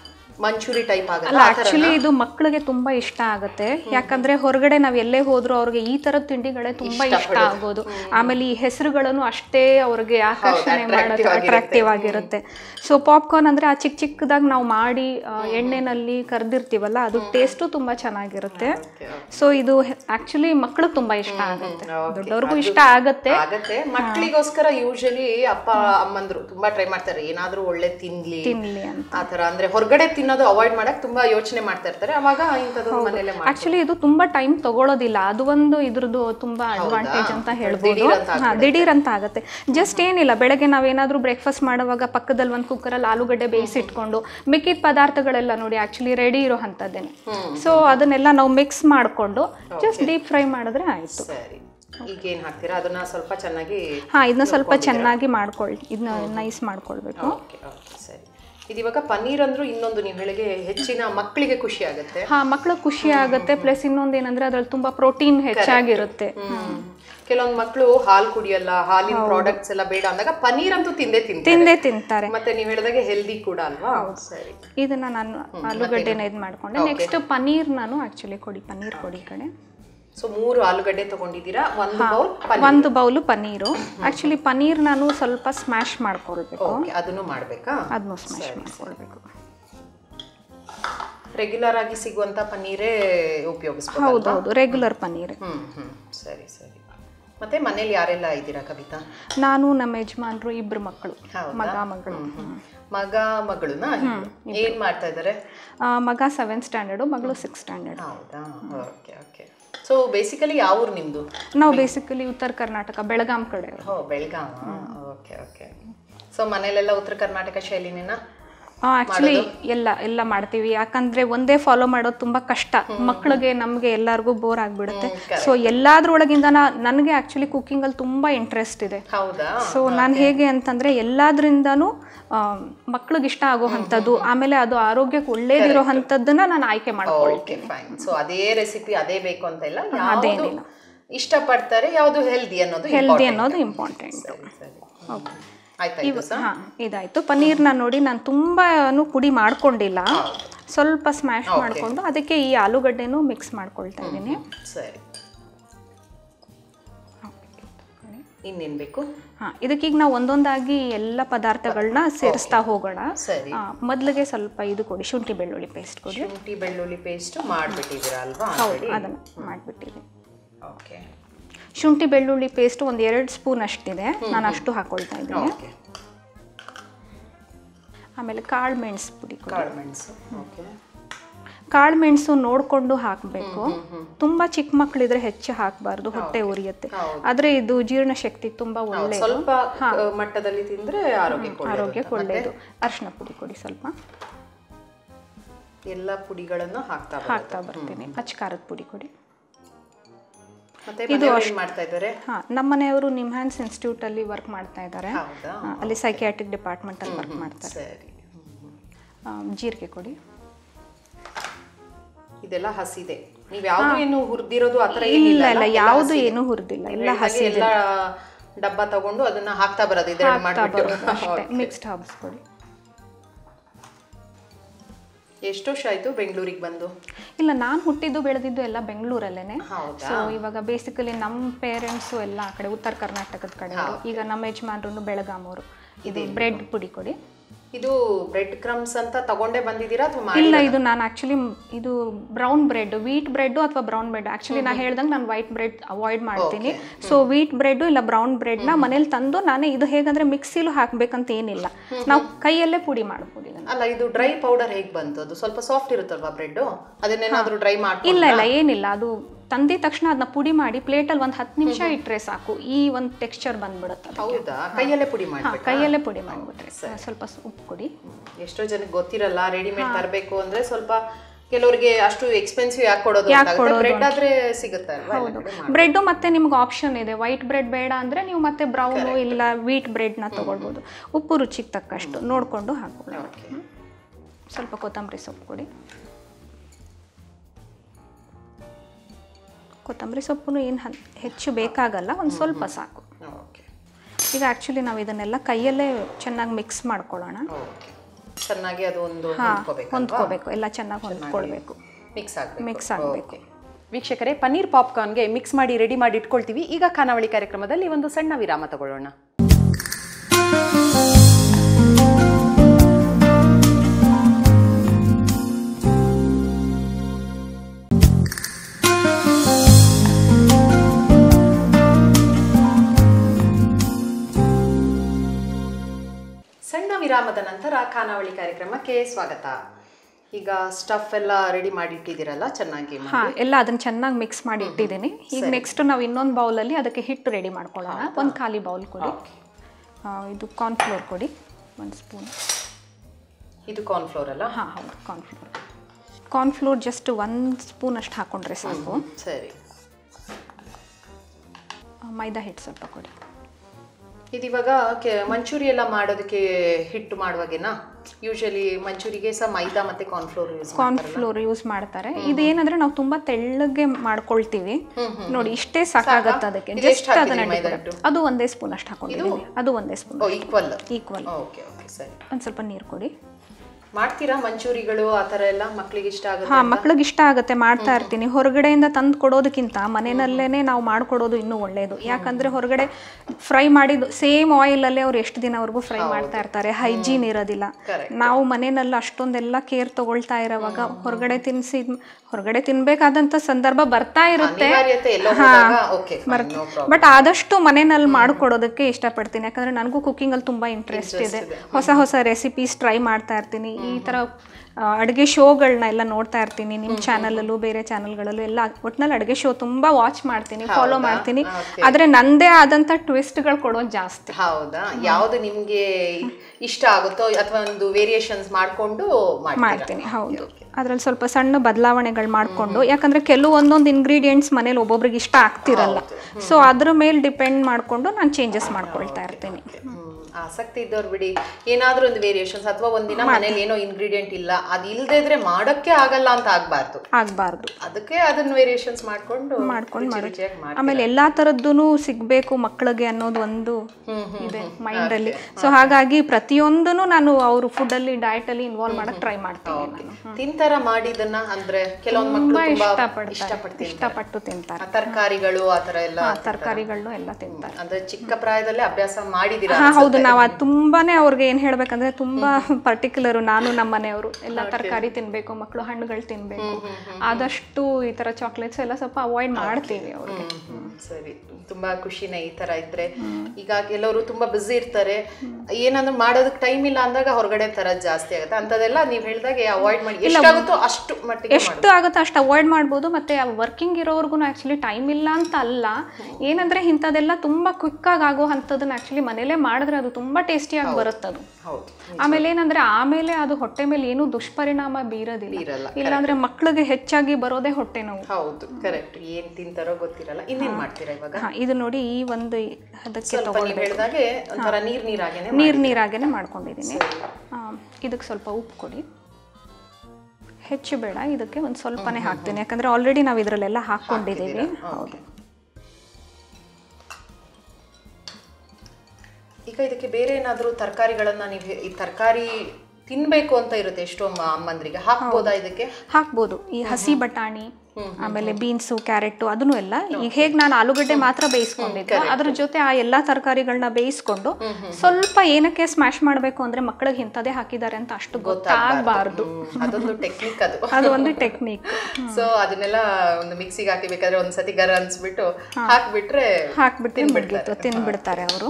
ಮಂಚೂರಿ ಟೈಪ್ ಆಗಲ್ಲ ಅಲ್ಲ ಆಕ್ಚುಲಿ ಇದು ಮಕ್ಕಳಿಗೆ ತುಂಬಾ ಇಷ್ಟ ಆಗುತ್ತೆ ಯಾಕಂದ್ರೆ ಹೊರಗಡೆ ನಾವ್ ಎಲ್ಲೇ ಹೋದ್ರು ಅವ್ರಿಗೆ ಈ ತರದ ತಿಂಡಿಗಳೇ ತುಂಬಾ ಇಷ್ಟ ಆಗೋದು ಆಮೇಲೆ ಈ ಹೆಸರುಗಳನ್ನು ಅಷ್ಟೇ ಅವ್ರಿಗೆ ಆಕರ್ಷಣೆ ಮಾಡೋದು ಅಟ್ರಾಕ್ಟಿವ್ ಆಗಿರುತ್ತೆ ಸೊ ಪಾಪ್ಕಾರ್ನ್ ಅಂದ್ರೆ ಆ ಚಿಕ್ಕ ಚಿಕ್ಕದಾಗಿ ನಾವು ಮಾಡಿ ಆ, ಎಣ್ಣೆನಲ್ಲಿ ಕರ್ದಿರ್ತೀವಲ್ಲ ಅದು ಟೇಸ್ಟು ತುಂಬಾ ಚೆನ್ನಾಗಿರುತ್ತೆ ಸೊ ಇದು ಆಕ್ಚುಲಿ ಮಕ್ಳಿಗೆ ತುಂಬಾ ಇಷ್ಟ ಆಗುತ್ತೆ ದೊಡ್ಡವ್ರಿಗೂ ಇಷ್ಟ ಆಗತ್ತೆ ಆಗತ್ತೆ ಮಕ್ಕಳಿಗೋಸ್ಕರ ಯೂಶಲಿ ಅಪ್ಪ ಅಮ್ಮಂದ್ರು ತುಂಬಾ ಟ್ರೈ ಮಾಡ್ತಾರೆ ಏನಾದ್ರೂ ಒಳ್ಳೆ ತಿನ್ಲಿ ತಿನ್ಲಿ ಅಂತ ಆತರ ಅಂದ್ರೆ ಹೊರಗಡೆ ತಿನ್ನೋದು ಅವಾಯ್ಡ್ ಮಾಡಕ್ ತುಂಬಾ ಯೋಚನೆ ಮಾಡ್ತಾ ಇರ್ತಾರೆ ಅವಾಗ ಇಂಥದ್ದು ಮನೇಲೆ ಮಾಡಿ ಆಕ್ಚುಲಿ ಇದು ತುಂಬಾ ಟೈಮ್ ತಗೊಳ್ಳೋದಿಲ್ಲ ಅದು ಒಂದು ಇದ್ರದ್ದು ತುಂಬಾ ಅಡ್ವಾಂಟೇಜ್ ಅಂತ ಹೇಳ್ಬೋದು ಹಾ ದಿಢೀರ್ ಅಂತ ಆಗುತ್ತೆ ಜಸ್ಟ್ ಏನಿಲ್ಲ ಬೆಳಗ್ಗೆ ನಾವೇನಾದ್ರೂ ಬ್ರೇಕ್ಫಾಸ್ಟ್ ಮಾಡುವಾಗ ಪಕ್ಕದಲ್ಲಿ ಒಂದು ಕುಕ್ಕರಲ್ಲಿ ಆಲೂಗಡ್ಡೆ ಬೇಯಿಸಿ ಇಟ್ಕೊಂಡು ಮಿಕ್ಕಿದ ಪದಾರ್ಥಗಳೆಲ್ಲ ನೋಡಿ ಆಕ್ಚುಲಿ ರೆಡಿ ಇರೋ ಅಂಥದ್ದೇನೆ ಸೊ ಅದನ್ನೆಲ್ಲ ನಾವು ಮಿಕ್ಸ್ ಮಾಡಿಕೊಂಡು ಜಸ್ಟ್ ಡೀಪ್ ಫ್ರೈ ಮಾಡಿದ್ರೆ ಆಯ್ತು ಸರಿ ಈಗ ಏನ್ ಹಾಕ್ತೀರಾ ಅದನ್ನ ಸ್ವಲ್ಪ ಚೆನ್ನಾಗಿ ಹಾ ಇದನ್ನ ಸ್ವಲ್ಪ ಚೆನ್ನಾಗಿ ಮಾಡ್ಕೊಳ್ಳಿ ಇದನ್ನ ನೈಸ್ ಮಾಡ್ಕೊಳ್ಬೇಕು ಓಕೆ ಓಕೆ ಸರಿ ಇದು ಇವಾಗ ಪನ್ನೀರ್ ಅಂದ್ರೂ ಇನ್ನೊಂದು ನೀವು ಹೇಳಿಗೆ ಹೆಚ್ಚಿನ ಮಕ್ಕಳಿಗೆ ಖುಷಿ ಆಗುತ್ತೆ ಹಾ ಮಕ್ಳಿಗೆ ಖುಷಿ ಆಗುತ್ತೆ ಪ್ಲಸ್ ಇನ್ನೊಂದು ಏನಂದ್ರೆ ಅದ್ರಲ್ಲಿ ತುಂಬಾ ಪ್ರೋಟೀನ್ ಹೆಚ್ಚಾಗಿರುತ್ತೆ ಕೆಲವೊಂದು ಮಕ್ಕಳು ಹಾಲು ಕುಡಿಯಲ್ಲ ಹಾಲಿನ ಪ್ರಾಡಕ್ಟ್ಸ್ ಎಲ್ಲ ಬೇಡ ಅಂದಾಗ ಪನ್ನೀರ್ ಅಂತೂ ತಿಂದೇ ತಿಂತಾರೆ ತಿಂದೇ ತಿಂತಾರೆ ಮತ್ತೆ ನೀವು ಹೇಳಿದಾಗೆ ಹೆಲ್ದಿ ಕೂಡ ಅಲ್ವಾ ಸರಿ ಇದನ್ನ ನಾನು ಆಲೂಗಡ್ಡೆನ ಇದು ಮಾಡ್ಕೊಂಡೆ ನೆಕ್ಸ್ಟ್ ಪನ್ನೀರ್ ನಾನು ಆಕ್ಚುಲಿ ಕೊಡಿ ಪನ್ನೀರ್ ಕೊಡಿ ಈ ಕಡೆ ಸೊ ಮೂರು ಆಲೂಗಡ್ಡೆ ತಗೊಂಡಿದ್ದೀರಾ ಒಂದು ಬೌಲ್ ಒಂದು ಬೌಲು ಪನ್ನೀರು ಆಕ್ಚುಲಿ ಪನ್ನೀರ್ ನಾನು ಸ್ವಲ್ಪ ಸ್ಮ್ಯಾಶ್ ಮಾಡ್ಕೊಳ್ಬೇಕು ಓಕೆ ಅದನ್ನು ಮಾಡ್ಬೇಕಾ ಅದನ್ನು ಸ್ಮ್ಯಾಶ್ ಮಾಡ್ಕೊಳ್ಬೇಕು ರೆಗ್ಯುಲರ್ ಆಗಿ ಸಿಗುವಂತ ಪನ್ನೀರೇ ಉಪಯೋಗಿಸ್ಬೋದು ಹೌದು ಹೌದು ರೆಗ್ಯುಲರ್ ಪನ್ನೀರ್ ಹ್ಮ್ ಹ್ಮ್ ಸರಿ ಸರಿ ಮತ್ತೆ ಮನೇಲಿ ಯಾರೆಲ್ಲ ಇದ್ದೀರಾ ಕವಿತಾ ನಾನು ನಮ್ಮ ಯಜಮಾನ್ರು ಇಬ್ರು ಮಕ್ಕಳು ಹೌದಾ? ಮಗ ಮಗಳು ಮಗ ಮಗಳನ್ನ ಏನ್ ಮಾಡ್ತಾ ಇದ್ದಾರೆ ಆ, ಮಗ ಸೆವೆಂತ್ ಸ್ಟ್ಯಾಂಡರ್ಡು ಮಗಳು ಸಿಕ್ಸ್ ಸ್ಟ್ಯಾಂಡರ್ಡ್ ಹೌದಾ ಓಕೆ ಓಕೆ ಸೊ ಬೇಸಿಕಲಿ ಯಾವ ಊರು ನಿಮ್ದು ನಾವು ಬೇಸಿಕಲಿ ಉತ್ತರ ಕರ್ನಾಟಕ ಬೆಳಗಾಂ ಕಡೆ ಓ ಬೆಳಗಾಂ ಓಕೆ ಓಕೆ ಸೊ ಮನೇಲೆಲ್ಲ ಉತ್ತರ ಕರ್ನಾಟಕ ಶೈಲಿನೇನಾ ಆಕ್ಚುಲಿ ಎಲ್ಲ ಎಲ್ಲ ಮಾಡ್ತೀವಿ ಯಾಕಂದ್ರೆ ಒಂದೇ ಫಾಲೋ ಮಾಡೋದು ತುಂಬಾ ಕಷ್ಟ ಮಕ್ಕಳಿಗೆ ನಮಗೆ ಎಲ್ಲರಿಗೂ ಬೋರ್ ಆಗ್ಬಿಡುತ್ತೆ ಸೊ ಎಲ್ಲಾದ್ರೊಳಗಿಂದ ನನಗೆ ಆಕ್ಚುಲಿ ಕುಕಿಂಗ್ ಅಲ್ಲಿ ತುಂಬಾ ಇಂಟ್ರೆಸ್ಟ್ ಇದೆ ಹೌದಾ ಸೊ ನಾನು ಹೇಗೆ ಅಂತಂದ್ರೆ ಎಲ್ಲಾದ್ರಿಂದನೂ ಮಕ್ಳಿಗೆ ಇಷ್ಟ ಆಗೋ ಅಂಥದ್ದು ಆಮೇಲೆ ಅದು ಆರೋಗ್ಯಕ್ಕೆ ಒಳ್ಳೇದಿರೋ ಅಂಥದ್ದನ್ನ ನಾನು ಆಯ್ಕೆ ಮಾಡ್ಕೊಳ್ಳಿ ಓಕೆ ಫೈನ್ ಸೊ ಅದೇ ರೆಸಿಪಿ ಅದೇ ಬೇಕು ಅಂತ ಇಲ್ಲ ಯಾವುದು ಇಷ್ಟಪಡ್ತಾರೆ ಯಾವುದು ಹೆಲ್ದಿ ಅನ್ನೋದು ಹೆಲ್ದಿ ಅನ್ನೋದು ಇಂಪಾರ್ಟೆಂಟ್ ಸರಿ ಸರಿ ಆಯ್ತಾ ಇದು ಸಹ ಹಾ ಇದಾಯ್ತು ಪನ್ನೀರ್ನ ನೋಡಿ ನಾನು ತುಂಬಾನು ಪುಡಿ ಮಾಡ್ಕೊಂಡಿಲ್ಲ ಸ್ವಲ್ಪ ಸ್ಮ್ಯಾಶ್ ಮಾಡ್ಕೊಂಡು ಅದಕ್ಕೆ ಈ ಆಲೂಗಡ್ಡೆನೂ ಮಿಕ್ಸ್ ಮಾಡ್ಕೊಳ್ತಾ ಇದ್ದೀನಿ ಸರಿ ಇನ್ನೇನ್ ಬೇಕು ಹಾ ಇದಕ್ಕೀಗ ನಾವು ಒಂದೊಂದಾಗಿ ಎಲ್ಲ ಪದಾರ್ಥಗಳನ್ನ ಸೇರಿಸ್ತಾ ಹೋಗೋಣ ಸರಿ ಆ, ಮೊದ್ಲಿಗೆ ಸ್ವಲ್ಪ ಇದು ಕೊಡಿ ಶುಂಠಿ ಬೆಳ್ಳುಳ್ಳಿ ಪೇಸ್ಟ್ ಕೊಡಿ ಶುಂಠಿ ಬೆಳ್ಳುಳ್ಳಿ ಪೇಸ್ಟ್ ಮಾಡ್ಬಿಟ್ಟಿದ್ದೀರಾ ಅಲ್ವಾ ಹೌದು ಅದನ್ನ ಮಾಡಿಬಿಟ್ಟಿದ್ದೀನಿ ಓಕೆ ಶುಂಠಿ ಬೆಳ್ಳುಳ್ಳಿ ಪೇಸ್ಟ್ ಒಂದು ಎರಡು ಸ್ಪೂನ್ ಅಷ್ಟಿದೆ ನಾನು ಅಷ್ಟು ಹಾಕೊಳ್ತಾ ಇದ್ದೀನಿ ಓಕೆ ಆಮೇಲೆ ಕಾಳು ಮೆಣಸು ಪುಡಿ ಕೊಡಿ ಕಾಳು ಮೆಣಸು ಓಕೆ ಕಾಳು ಮೆಣಸು ನೋಡಿಕೊಂಡು ಹಾಕಬೇಕು ತುಂಬ ಚಿಕ್ಕ ಮಕ್ಕಳಿದ್ರೆ ಹೆಚ್ಚು ಹಾಕಬಾರ್ದು ಹೊಟ್ಟೆ ಉರಿಯುತ್ತೆ ಆದರೆ ಇದು ಜೀರ್ಣಶಕ್ತಿ ತುಂಬ ಒಳ್ಳೆಯದು ಸ್ವಲ್ಪ ಆ, ಮಟ್ಟದಲ್ಲಿ ತಿಂದ್ರೆ ಆರೋಗ್ಯಕ್ಕೆ ಒಳ್ಳೆಯದು. ಆರೋಗ್ಯಕ್ಕೆ ಒಳ್ಳೆಯದು ಅರಿಶಿನ ಪುಡಿ ಕೊಡಿ ಸ್ವಲ್ಪ ಎಲ್ಲ ಪುಡಿಗಳನ್ನು ಹಾಕ್ತಾ ಬರೋದು. ಹಾಕ್ತಾ ಬರ್ತೀನಿ ಅಚ್ಚ ಖಾರದ ಪುಡಿ ಕೊಡಿ ಮತ್ತೆ ಮನೆಯವ್ರು ಏನ್ ಮಾಡ್ತಾ ಇದ್ದಾರೆ ಹಾಂ ನಮ್ಮ ಮನೆಯವರು ನಿಮ್ಹ್ಯಾನ್ಸ್ ಇನ್ಸ್ಟಿಟ್ಯೂಟಲ್ಲಿ ವರ್ಕ್ ಮಾಡ್ತಾ ಇದ್ದಾರೆ ಹೌದಾ ಆ, ಅಲ್ಲಿ ಸೈಕಿಯಾಟ್ರಿಕ್ ಡಿಪಾರ್ಟ್ಮೆಂಟಲ್ಲಿ ವರ್ಕ್ ಮಾಡ್ತಾರೆ ಸರಿ ಆ, ಜೀರಿಗೆ ಕೊಡಿ ಇದೆಲ್ಲ ಹಸಿದೆ ನೀವ್ ಯಾವ್ದು ಏನು ಹುರಿದಿರೋದು ಆತರ ಇಲ್ಲ ಏನಿಲ್ಲ ಇಲ್ಲ ಅಲ್ಲ? ಯಾವುದು ಹಸಿದೆ. ಏನೂ ಹುರಿದಿಲ್ಲ ಎಲ್ಲ ಹಾಗೆ ಹಸಿ ಎಲ್ಲ ಡಬ್ಬ ತಗೊಂಡು ಅದನ್ನ ಹಾಕ್ತಾ ಬರೋದು ಇದೆರಡು ಮಾಡ್ಬಿಟ್ಟು ಅಷ್ಟೇ ಮಿಕ್ಸ್ಡ್ ಹರ್ಬ್ಸ್ ಕೊಡಿ ಎಷ್ಟು ವರ್ಷ ಆಯ್ತು ಬೆಂಗಳೂರಿಗೆ ಬಂದು ಇಲ್ಲ ನಾನು ಹುಟ್ಟಿದ್ದು ಬೆಳೆದಿದ್ದು ಎಲ್ಲ ಬೆಂಗಳೂರಲ್ಲೇನೆ ಹೌದಾ ಸೊ ಇವಾಗ ಬೇಸಿಕಲಿ ನಮ್ಮ ಪೇರೆಂಟ್ಸು ಎಲ್ಲ ಆ ಕಡೆ ಉತ್ತರ ಕರ್ನಾಟಕದ ಕಡೆ ಈಗ ನಮ್ಮ ಯಜಮಾನ್ರು ಬೆಳಗಾಮವರು ಇದು ಬ್ರೆಡ್ ಪುಡಿ ಕೊಡಿ ಇದು ಬ್ರೆಡ್ ಕ್ರಮ್ಸ್ ಅಂತ ತಗೊಂಡೇ ಬಂದಿದ್ದೀರಾ ಅಥವಾ ಇಲ್ಲ ಇದು ನಾನು ಆಕ್ಚುಲಿ ಇದು ಬ್ರೌನ್ ಬ್ರೆಡ್ ವೀಟ್ ಬ್ರೆಡ್ ಅಥವಾ ಬ್ರೌನ್ ಬ್ರೆಡ್ ಆಕ್ಚುಲಿ ನಾ ಹೇಳ್ದಂಗೆ ನಾನು ವೈಟ್ ಬ್ರೆಡ್ ಅವಾಯ್ಡ್ ಮಾಡ್ತೀನಿ ಸೊ ವೀಟ್ ಬ್ರೆಡ್ ಇಲ್ಲ ಬ್ರೌನ್ ಬ್ರೆಡ್ನ ಮನೇಲಿ ತಂದು ನಾನೇ ಇದು ಹೇಗಂದ್ರೆ ಮಿಕ್ಸಿಲು ಹಾಕ್ಬೇಕಂತ ಏನಿಲ್ಲ ನಾವು ಕೈಯಲ್ಲೇ ಪುಡಿ ಮಾಡ್ಬೋದು ಇದನ್ನ ಅಲ್ಲ ಇದು ಡ್ರೈ ಪೌಡರ್ ಹೇಗ್ ಬಂತು ಅದು ಸ್ವಲ್ಪ ಸಾಫ್ಟ್ ಇರುತ್ತಲ್ವಾ ಬ್ರೆಡ್ ಅದನ್ನೇನಾದ್ರೂ ಡ್ರೈ ಮಾಡಿ ಇಲ್ಲ ಇಲ್ಲ ಏನಿಲ್ಲ ಅದು ತಂದಿದ ತಕ್ಷಣ ಅದನ್ನ ಪುಡಿ ಮಾಡಿ ಪ್ಲೇಟಲ್ಲಿ ಒಂದು ಹತ್ತು ನಿಮಿಷ ಇಟ್ಟರೆ ಸಾಕು ಈ ಒಂದು ಟೆಕ್ಸ್ಚರ್ ಬಂದ್ಬಿಡುತ್ತೆ ಅದು. ಹೌದಾ ಕೈಯಲ್ಲೇ ಪುಡಿ ಹಾ ಮಾಡ್ಬೇಕು ಕೈಯಲ್ಲೇ ಪುಡಿ ಮಾಡಿಬಿಟ್ರೆ ಸ್ವಲ್ಪ ಸ- ಉಪ್ಪು ಕೊಡಿ ಎಷ್ಟೋ ಜನಕ್ಕೆ ಗೊತ್ತಿರಲ್ಲ ರೆಡಿಮೇಡ್ ತರಬೇಕು ಅಂದ್ರೆ ಸ್ವಲ್ಪ ಕೆಲವರಿಗೆ ಅಷ್ಟು ಎಕ್ಸ್ಪೆನ್ಸಿವ್ ಯಾಕೆ ಕೊಡೋದು ಬ್ರೆಡ್ ಆದ್ರೆ ಸಿಗುತ್ತೆ ಅಲ್ವಾ ಎಲ್ಲ ಕಡೆ ಮಾಡಿ. ಬ್ರೆಡ್ ಮತ್ತೆ ನಿಮ್ಗೆ ಆಪ್ಷನ್ ಇದೆ ವೈಟ್ ಬ್ರೆಡ್ ಬೇಡ ಅಂದ್ರೆ ನೀವು ಮತ್ತೆ ಬ್ರೌನು ಇಲ್ಲ ವೀಟ್ ಬ್ರೆಡ್ನ ತಗೊಳ್ಬೋದು ಉಪ್ಪು ರುಚಿಗೆ ತಕ್ಕಷ್ಟು ನೋಡಿಕೊಂಡು ಹಾಕೊಳ್ಳಿ Okay. ಸ್ವಲ್ಪ ಕೊತ್ತಂಬರಿ ಸೊಪ್ಪು ಕೊಡಿ ಕೊತ್ತಂಬರಿ ಸೊಪ್ಪು ಏನು ಹೆಚ್ಚು ಬೇಕಾಗಲ್ಲ ಒಂದು ಸ್ವಲ್ಪ ಸಾಕು Okay. ಈಗ ಆ್ಯಕ್ಚುಲಿ ನಾವು ಇದನ್ನೆಲ್ಲ ಕೈಯಲ್ಲೇ ಚೆನ್ನಾಗಿ ಮಿಕ್ಸ್ ಮಾಡ್ಕೊಳ್ಳೋಣ Okay. ಚೆನ್ನಾಗಿ ಅದು ಒಂದು ಹಾಂ ಹೊಂದ್ಕೋಬೇಕು ಹೊಂದ್ಕೋಬೇಕು ಎಲ್ಲ ಚೆನ್ನಾಗಿ ಹೊಂದ್ಕೊಳ್ಬೇಕು ಮಿಕ್ಸ್ ಆಗ್ಬೇಕು ಮಿಕ್ಸ್ ಆಗಬೇಕು ವೀಕ್ಷಕರೇ ಪನ್ನೀರ್ ಪಾಪ್ಕಾರ್ನ್ಗೆ ಮಿಕ್ಸ್ ಮಾಡಿ ರೆಡಿ ಮಾಡಿ ಇಟ್ಕೊಳ್ತೀವಿ ಈಗ ಖಾನಾವಳಿ ಕಾರ್ಯಕ್ರಮದಲ್ಲಿ ಒಂದು ಸಣ್ಣ ವಿರಾಮ ತಗೊಳ್ಳೋಣ ಸಣ್ಣ ವಿರಾಮದ ನಂತರ ಖಾನಾವಳಿ ಕಾರ್ಯಕ್ರಮಕ್ಕೆ ಸ್ವಾಗತ ಈಗ ಸ್ಟಫ್ ಎಲ್ಲ ರೆಡಿ ಮಾಡಿ ಇಟ್ಟಿದ್ದೀರಲ್ಲ ಚೆನ್ನಾಗಿ ಮಾಡಿ. ಹಾಂ ಎಲ್ಲ ಅದನ್ನ ಚೆನ್ನಾಗಿ ಮಿಕ್ಸ್ ಮಾಡಿ ಇಟ್ಟಿದ್ದೀನಿ ಈಗ ನೆಕ್ಸ್ಟ್ ನಾವು ಇನ್ನೊಂದು ಬೌಲಲ್ಲಿ ಅದಕ್ಕೆ ಹಿಟ್ಟು ರೆಡಿ ಮಾಡ್ಕೊಳ್ಳೋಣ ಒಂದು ಖಾಲಿ ಬೌಲ್ ಕೊಡಿ ಆ, ಇದು ಕಾರ್ನ್ಫ್ಲೋರ್ ಕೊಡಿ ಒಂದು ಸ್ಪೂನ್ ಇದು ಕಾರ್ನ್ಫ್ಲೋರ್ ಅಲ್ಲ ಹಾಂ ಹೌದು ಕಾರ್ನ್ಫ್ಲೋರ್ ಕಾರ್ನ್ಫ್ಲೋರ್ ಜಸ್ಟ್ ಒಂದು ಸ್ಪೂನ್ ಅಷ್ಟು ಹಾಕೊಂಡ್ರೆ ಸಾಕು ಸರಿ ಆ, ಮೈದಾ ಹಿಟ್ಟು ಸ್ವಲ್ಪ ಕೊಡಿ ಇದಿವಾಗ ಕೆ ಮಂಚೂರಿ ಎಲ್ಲ ಮಾಡೋದಕ್ಕೆ ಹಿಟ್ಟು ಮಾಡುವಾಗೇನಾ ಯೂಶಲಿ ಮಂಚೂರಿಗೆ ಸಹ ಮೈದಾ ಮತ್ತೆ ಕಾರ್ನ್ಫ್ಲೋರ್ ಯೂಸ್ ಕಾರ್ನ್ಫ್ಲೋರ್ ಯೂಸ್ ಮಾಡ್ತಾರೆ ಇದು ಏನಂದ್ರೆ ನಾವು ತುಂಬಾ ತೆಳ್ಳಗೆ ಮಾಡ್ಕೊಳ್ತೀವಿ ನೋಡಿ ಇಷ್ಟೇ ಸಾಕಾಗತ್ತೆ ಅದಕ್ಕೆ ಇದೆಷ್ಟು ಜಸ್ಟ್ ಅದನ್ನ ಹಾಕಿದ್ರಿ ಮೈದಾ ಡಿಪ್- ಅದು ಒಂದೇ ಸ್ಪೂನ್ ಅಷ್ಟು ಹಾಕೊಂಡಿದ್ದೀನಿ ಅದು ಒಂದೇ ಸ್ಪೂನ್ ಓ ಈಕ್ವಲ್ ಈಕ್ವಲ್ ಓಕೆ ಓಕೆ ಸರಿ ಒಂದು ಸ್ವಲ್ಪ ನೀರು ಕೊಡಿ ಮಾಡ್ತೀರಾ ಮಂಚೂರಿಗಳು ಆ ಥರ ಎಲ್ಲ ಮಕ್ಳಿಗೆ ಇಷ್ಟ ಆಗುತ್ತೆ ಹಾ ಮಕ್ಳಿಗೆ ಇಷ್ಟ ಆಗುತ್ತೆ ಮಾಡ್ತಾ ಇರ್ತೀನಿ ಹೊರಗಡೆಯಿಂದ ತಂದು ಕೊಡೋದಕ್ಕಿಂತ ಮನೆಯಲ್ಲೇನೆ ನಾವು ಮಾಡ್ಕೊಡೋದು ಇನ್ನೂ ಒಳ್ಳೆಯದು ಯಾಕಂದ್ರೆ ಹೊರಗಡೆ ಫ್ರೈ ಮಾಡಿದ್ದು ಸೇಮ್ ಆಯಿಲಲ್ಲೇ ಅವ್ರು ಎಷ್ಟು ದಿನವರೆಗೂ ಫ್ರೈ ಮಾಡ್ತಾ ಇರ್ತಾರೆ ಹೈಜೀನ್ ಇರೋದಿಲ್ಲ ನಾವು ಮನೆಯಲ್ಲಿ ಅಷ್ಟೊಂದೆಲ್ಲ ಕೇರ್ ತಗೊಳ್ತಾ ಇರೋವಾಗ ಹೊರಗಡೆ ತಿನ್ಸಿ ಹೊರಗಡೆ ತಿನ್ಬೇಕಾದಂತ ಸಂದರ್ಭ ಬರ್ತಾ ಇರುತ್ತೆ ಅನಿವಾರ್ಯತೆ ಎಲ್ಲೋ ಹೋದಾಗ ಓಕೆ ನೋ ಪ್ರಾಬ್ಲಮ್ ಬಟ್ ಆದಷ್ಟು ಮನೆಯಲ್ಲಿ ಮಾಡ್ಕೊಡೋದಕ್ಕೆ ಇಷ್ಟಪಡ್ತೀನಿ ಯಾಕಂದ್ರೆ ನನಗೂ ಕುಕ್ಕಿಂಗಲ್ಲಿ ತುಂಬ ಇಂಟ್ರೆಸ್ಟ್ ಇದೆ ಹೊಸ ಹೊಸ ರೆಸಿಪೀಸ್ ಟ್ರೈ ಮಾಡ್ತಾ ಇರ್ತೀನಿ ಈ ಥರ ಅಡುಗೆ ಶೋಗಳನ್ನ ಎಲ್ಲ ನೋಡ್ತಾ ಇರ್ತೀನಿ ನಿಮ್ಮ ಚಾನಲಲ್ಲೂ ಬೇರೆ ಚಾನಲ್ಗಳಲ್ಲೂ ಎಲ್ಲ ಒಟ್ನಲ್ಲಿ ಅಡುಗೆ ಶೋ ತುಂಬ ವಾಚ್ ಮಾಡ್ತೀನಿ ಫಾಲೋ ಮಾಡ್ತೀನಿ ಆದರೆ ನಂದೇ ಆದಂಥ ಟ್ವಿಸ್ಟ್ಗಳು ಕೊಡೋದು ಜಾಸ್ತಿ ಹೌದಾ ಯಾವ್ದು ನಿಮ್ಗೆ ಇಷ್ಟ ಆಗುತ್ತೋ ಅಥವಾ ಒಂದು ವೇರಿಯೇಷನ್ಸ್ ಮಾಡ್ಕೊಂಡು ಮಾಡ್ತೀರಾ ಮಾಡ್ತೀನಿ ಹೌದು ಅದ್ರಲ್ಲಿ ಸ್ವಲ್ಪ ಸಣ್ಣ ಬದಲಾವಣೆಗಳು ಮಾಡಿಕೊಂಡು ಯಾಕಂದ್ರೆ ಕೆಲವೊಂದೊಂದು ಇಂಗ್ರೀಡಿಯೆಂಟ್ಸ್ ಮನೇಲಿ ಒಬ್ಬೊಬ್ರಿಗೆ ಇಷ್ಟ ಆಗ್ತಿರಲ್ಲ ಸೊ ಅದ್ರ ಮೇಲೆ ಡಿಪೆಂಡ್ ಮಾಡಿಕೊಂಡು ನಾನು ಚೇಂಜಸ್ ಮಾಡ್ಕೊಳ್ತಾ ಇರ್ತೀನಿ ಹ್ಮ್. ಆಸಕ್ತಿ ಇದ್ದವ್ರು ಬಿಡಿ ಏನಾದ್ರೂ ಒಂದು ವೇರಿಯೇಷನ್ಸ್ ಅಥವಾ ಒಂದಿನ ಮನೇಲಿ ಏನೋ ಇಂಗ್ರೀಡಿಯೆಂಟ್ ಇಲ್ಲ ಅದು ಇಲ್ದೇ ಇದ್ರೆ ಮಾಡಕ್ಕೆ ಆಗಲ್ಲ ಅಂತ ಆಗ್ಬಾರ್ದು ಆಗಬಾರ್ದು ಅದಕ್ಕೆ ಅದನ್ನ ವೇರಿಯೇಷನ್ಸ್ ಮಾಡ್ಕೊಂಡು ಮಾಡ್ಕೊಂಡು ರುಚಿ ರುಚಿಯಾಗಿ ಮಾಡಿ ಆಮೇಲೆ ಎಲ್ಲಾ ತರದ್ದೂ ಸಿಗ್ಬೇಕು ಮಕ್ಕಳಿಗೆ ಅನ್ನೋದು ಒಂದು ಇದೆ ಮೈಂಡ್ ಅಲ್ಲಿ ಸೊ ಹಾಗಾಗಿ ಪ್ರತಿಯೊಂದನ್ನು ನಾನು ಅವರು ಫುಡ್ ಅಲ್ಲಿ ಡಯಟ್ ಅಲ್ಲಿ ಇನ್ವಾಲ್ವ್ ಮಾಡಕ್ ಟ್ರೈ ಮಾಡ್ತೀನಿ ನಾನು. ತಿಂತಾರ ಮಾಡಿದನ್ನ ಅಂದ್ರೆ ಕೆಲವೊಂದ್ ಮಕ್ಕಳು ತುಂಬಾ ತುಂಬಾ ಇಷ್ಟಪಡ್ತಾರೆ ಇಷ್ಟಪಡ್ತೀನಿ ಇಷ್ಟಪಟ್ಟು ತಿಂತಾರೆ ತರಕಾರಿಗಳು ಆ ತರ ಎಲ್ಲ ತರಕಾರಿಗಳನ್ನು ಎಲ್ಲ ತಿಂತಾರೆ ಅಂದ್ರೆ ಚಿಕ್ಕ ಪ್ರಾಯದಲ್ಲೇ ಅಭ್ಯಾಸ ಮಾಡಿದಿರಾ ಹಾ ಹೌದು ನಾವು ಅದು ತುಂಬಾನೇ ಅವ್ರಿಗೆ ಏನ್ ಹೇಳ್ಬೇಕಂದ್ರೆ ತುಂಬಾ ಪರ್ಟಿಕ್ಯುಲರ್ ನಾನು ನಮ್ಮ ಮನೆಯವರು ಎಲ್ಲ ತರಕಾರಿ ತಿನ್ಬೇಕು ಮಕ್ಕಳು ಹಣ್ಣುಗಳು ತಿನ್ಬೇಕು ಆದಷ್ಟು ಈ ತರ ಚಾಕ್ಲೇಟ್ಸ್ ಎಲ್ಲ ಸ್ವಲ್ಪ ಅವಾಯ್ಡ್ ಮಾಡ್ತೀವಿ ಅವ್ರಿಗೆ ಸರಿ ತುಂಬಾ ಖುಷಿನೇ ಈ ತರ ಇದ್ರೆ ಈಗ ಕೆಲವರು ತುಂಬಾ ಬಿಸಿ ಇರ್ತಾರೆ ಏನಾದ್ರು ಮಾಡೋದಕ್ಕೆ ಟೈಮ್ ಇಲ್ಲ ಅಂದಾಗ ಹೊರಗಡೆ ತರದ್ ಜಾಸ್ತಿ ಆಗುತ್ತೆ ಅಂತದೆಲ್ಲ ನೀವ್ ಹೇಳ್ದಾಗೆ ಅವಾಯ್ಡ್ ಮಾಡಿ ಎಷ್ಟಾಗುತ್ತೋ ಅಷ್ಟು ಮಟ್ಟಿಗೆ ಎಷ್ಟು ಆಗುತ್ತೋ ಅಷ್ಟು ಅವಾಯ್ಡ್ ಮಾಡ್ಬೋದು ಮತ್ತೆ ವರ್ಕಿಂಗ್ ಇರೋರ್ಗು ಆ್ಯಕ್ಚುಲಿ ಟೈಮ್ ಇಲ್ಲ ಅಂತ ಅಲ್ಲ ಏನಂದ್ರೆ ಇಂಥದ್ದೆಲ್ಲ ತುಂಬ ಕ್ವಿಕ್ಕಾಗಿ ಆಗೋ ಅಂಥದ್ದನ್ನ ಆ್ಯಕ್ಚುಲಿ ಮನೇಲೇ ಮಾಡಿದ್ರೆ ಅದು ತುಂಬ ಟೇಸ್ಟಿಯಾಗಿ ಬರುತ್ತೆ ಅದು ಹೌದು ಆಮೇಲೆ ಏನಂದ್ರೆ ಆಮೇಲೆ ಅದು ಹೊಟ್ಟೆ ಮೇಲೆ ಏನೂ ದುಷ್ಪರಿಣಾಮ ಬೀರೋದಿಲ್ಲ ಬೀರಲ್ಲ, ಇಲ್ಲಾಂದ್ರೆ ಮಕ್ಕಳಿಗೆ ಹೆಚ್ಚಾಗಿ ಬರೋದೇ ಹೊಟ್ಟೆ ನೋವು ಹೌದು ಕರೆಕ್ಟ್ ಏನ್ ತಿಂತಾರೋ ಗೊತ್ತಿರಲ್ಲ ಇನ್ನೇನ್ ಮಾಡ್ತೀರಾ ಇವಾಗ ಹಾ ಇದು ನೋಡಿ ಈ ಒಂದು ಅದಕ್ಕೆ ಸ್ವಲ್ಪ ನೀವ್ ಹೇಳ್ದಾಗೆ ಒಂಥರ ನೀರ್ ನೀರಾಗೇನೆ ನೀರು ನೀರಾಗೇನೆ ಮಾಡ್ಕೊಂಡಿದ್ದೀನಿ ಆ, ಇದಕ್ಕೆ ಸ್ವಲ್ಪ ಉಪ್ಪು ಕೊಡಿ ಹೆಚ್ಚು ಬೇಡ ಇದಕ್ಕೆ ಒಂದು ಸ್ವಲ್ಪನೇ ಹಾಕ್ತೀನಿ ಯಾಕಂದ್ರೆ ಆಲ್ರೆಡಿ ನಾವು ಇದರಲ್ಲೆಲ್ಲ ಹಾಕ್ಕೊಂಡಿದ್ದೀವಿ ಹೌದು ಈಗ ಇದಕ್ಕೆ ಬೇರೆ ಏನಾದ್ರೂ ತರಕಾರಿಗಳನ್ನ ನೀವು ಈ ತರಕಾರಿ ತಿನ್ಬೇಕು ಅಂತ ಇರುತ್ತೆ ಎಷ್ಟೋ ಅಮ್ಮ- ಅಮ್ಮಂದ್ರಿಗೆ ಹಾಕ್ಬೋದಾ ಇದಕ್ಕೆ ಹಾಕ್ಬೋದು ಈ ಹಸಿ ಬಟಾಣಿ ಆಮೇಲೆ ಬೀನ್ಸು ಕ್ಯಾರೆಟು ಅದನ್ನು ಎಲ್ಲ ಈಗ ಹೇಗೆ ನಾನು ಆಲೂಗಡ್ಡೆ ಮಾತ್ರ ಬೇಯಿಸ್ಕೊಂಡಿದ್ದೆ ಅದ್ರ ಜೊತೆ ಆ ಎಲ್ಲ ತರಕಾರಿಗಳನ್ನ ಬೇಯಿಸ್ಕೊಂಡು ಸ್ವಲ್ಪ ಏನಕ್ಕೆ ಸ್ಮ್ಯಾಶ್ ಮಾಡಬೇಕು ಅಂದ್ರೆ ಮಕ್ಕಳಿಗೆ ಇಂಥದೇ ಹಾಕಿದ್ದಾರೆ ಅಂತ ಅಷ್ಟು ಗೊತ್ತಾಗಬಾರ್ದು ಹ್ಮ್, ಅದೊಂದು ಟೆಕ್ನಿಕ್ ಅದು ಅದು ಒಂದು ಟೆಕ್ನಿಕ್ ಸೊ ಅದನ್ನೆಲ್ಲ ಒಂದು ಮಿಕ್ಸಿಗೆ ಹಾಕಿಬೇಕಾದ್ರೆ ಒಂದ್ಸತಿ ಗರ ಅನ್ಸ್ಬಿಟ್ಟು ಹಾಕ್ಬಿಟ್ರೆ ಹಾಕ್ಬಿಟ್ಟು ಮುಗೀತು ತಿನ್ಬಿಡ್ತಾರೆ ಅವರು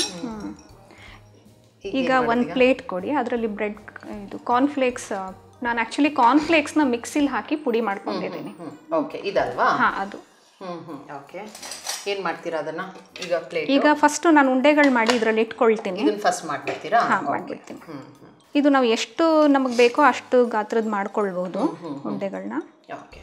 ಈಗ ಒಂದು ಪ್ಲೇಟ್ ಕೊಡಿ ಅದರಲ್ಲಿ ಬ್ರೆಡ್ ಇದು ಕಾರ್ನ್ಫ್ಲೇಕ್ಸ್ ನಾನು ಆ್ಯಕ್ಚುಲಿ ಕಾರ್ನ್ಫ್ಲೇಕ್ಸ್ನ ಮಿಕ್ಸಿಲಿ ಹಾಕಿ ಪುಡಿ ಮಾಡ್ಕೊಂಡಿದ್ದೀನಿ ಓಕೆ ಇದಲ್ವಾ ಹಾಂ ಅದು ಹ್ಮ್ ಹ್ಮ್ ಓಕೆ ಏನ್ ಮಾಡ್ತೀರಾ ಅದನ್ನ ಈಗ ಪ್ಲೇಟ್ ಈಗ ಫಸ್ಟು ನಾನು ಉಂಡೆಗಳು ಮಾಡಿ ಇದರಲ್ಲಿ ಇಟ್ಕೊಳ್ತೀನಿ ಇದನ್ನ ಫಸ್ಟ್ ಮಾಡ್ಬಿಡ್ತೀರಾ ಹಾಂ ಮಾಡ್ಬಿಡ್ತೀನಿ ಇದು ನಾವು ಎಷ್ಟು ನಮಗೆ ಬೇಕೋ ಅಷ್ಟು ಗಾತ್ರದ್ದು ಮಾಡ್ಕೊಳ್ಬೋದು ಉಂಡೆಗಳನ್ನ ಓಕೆ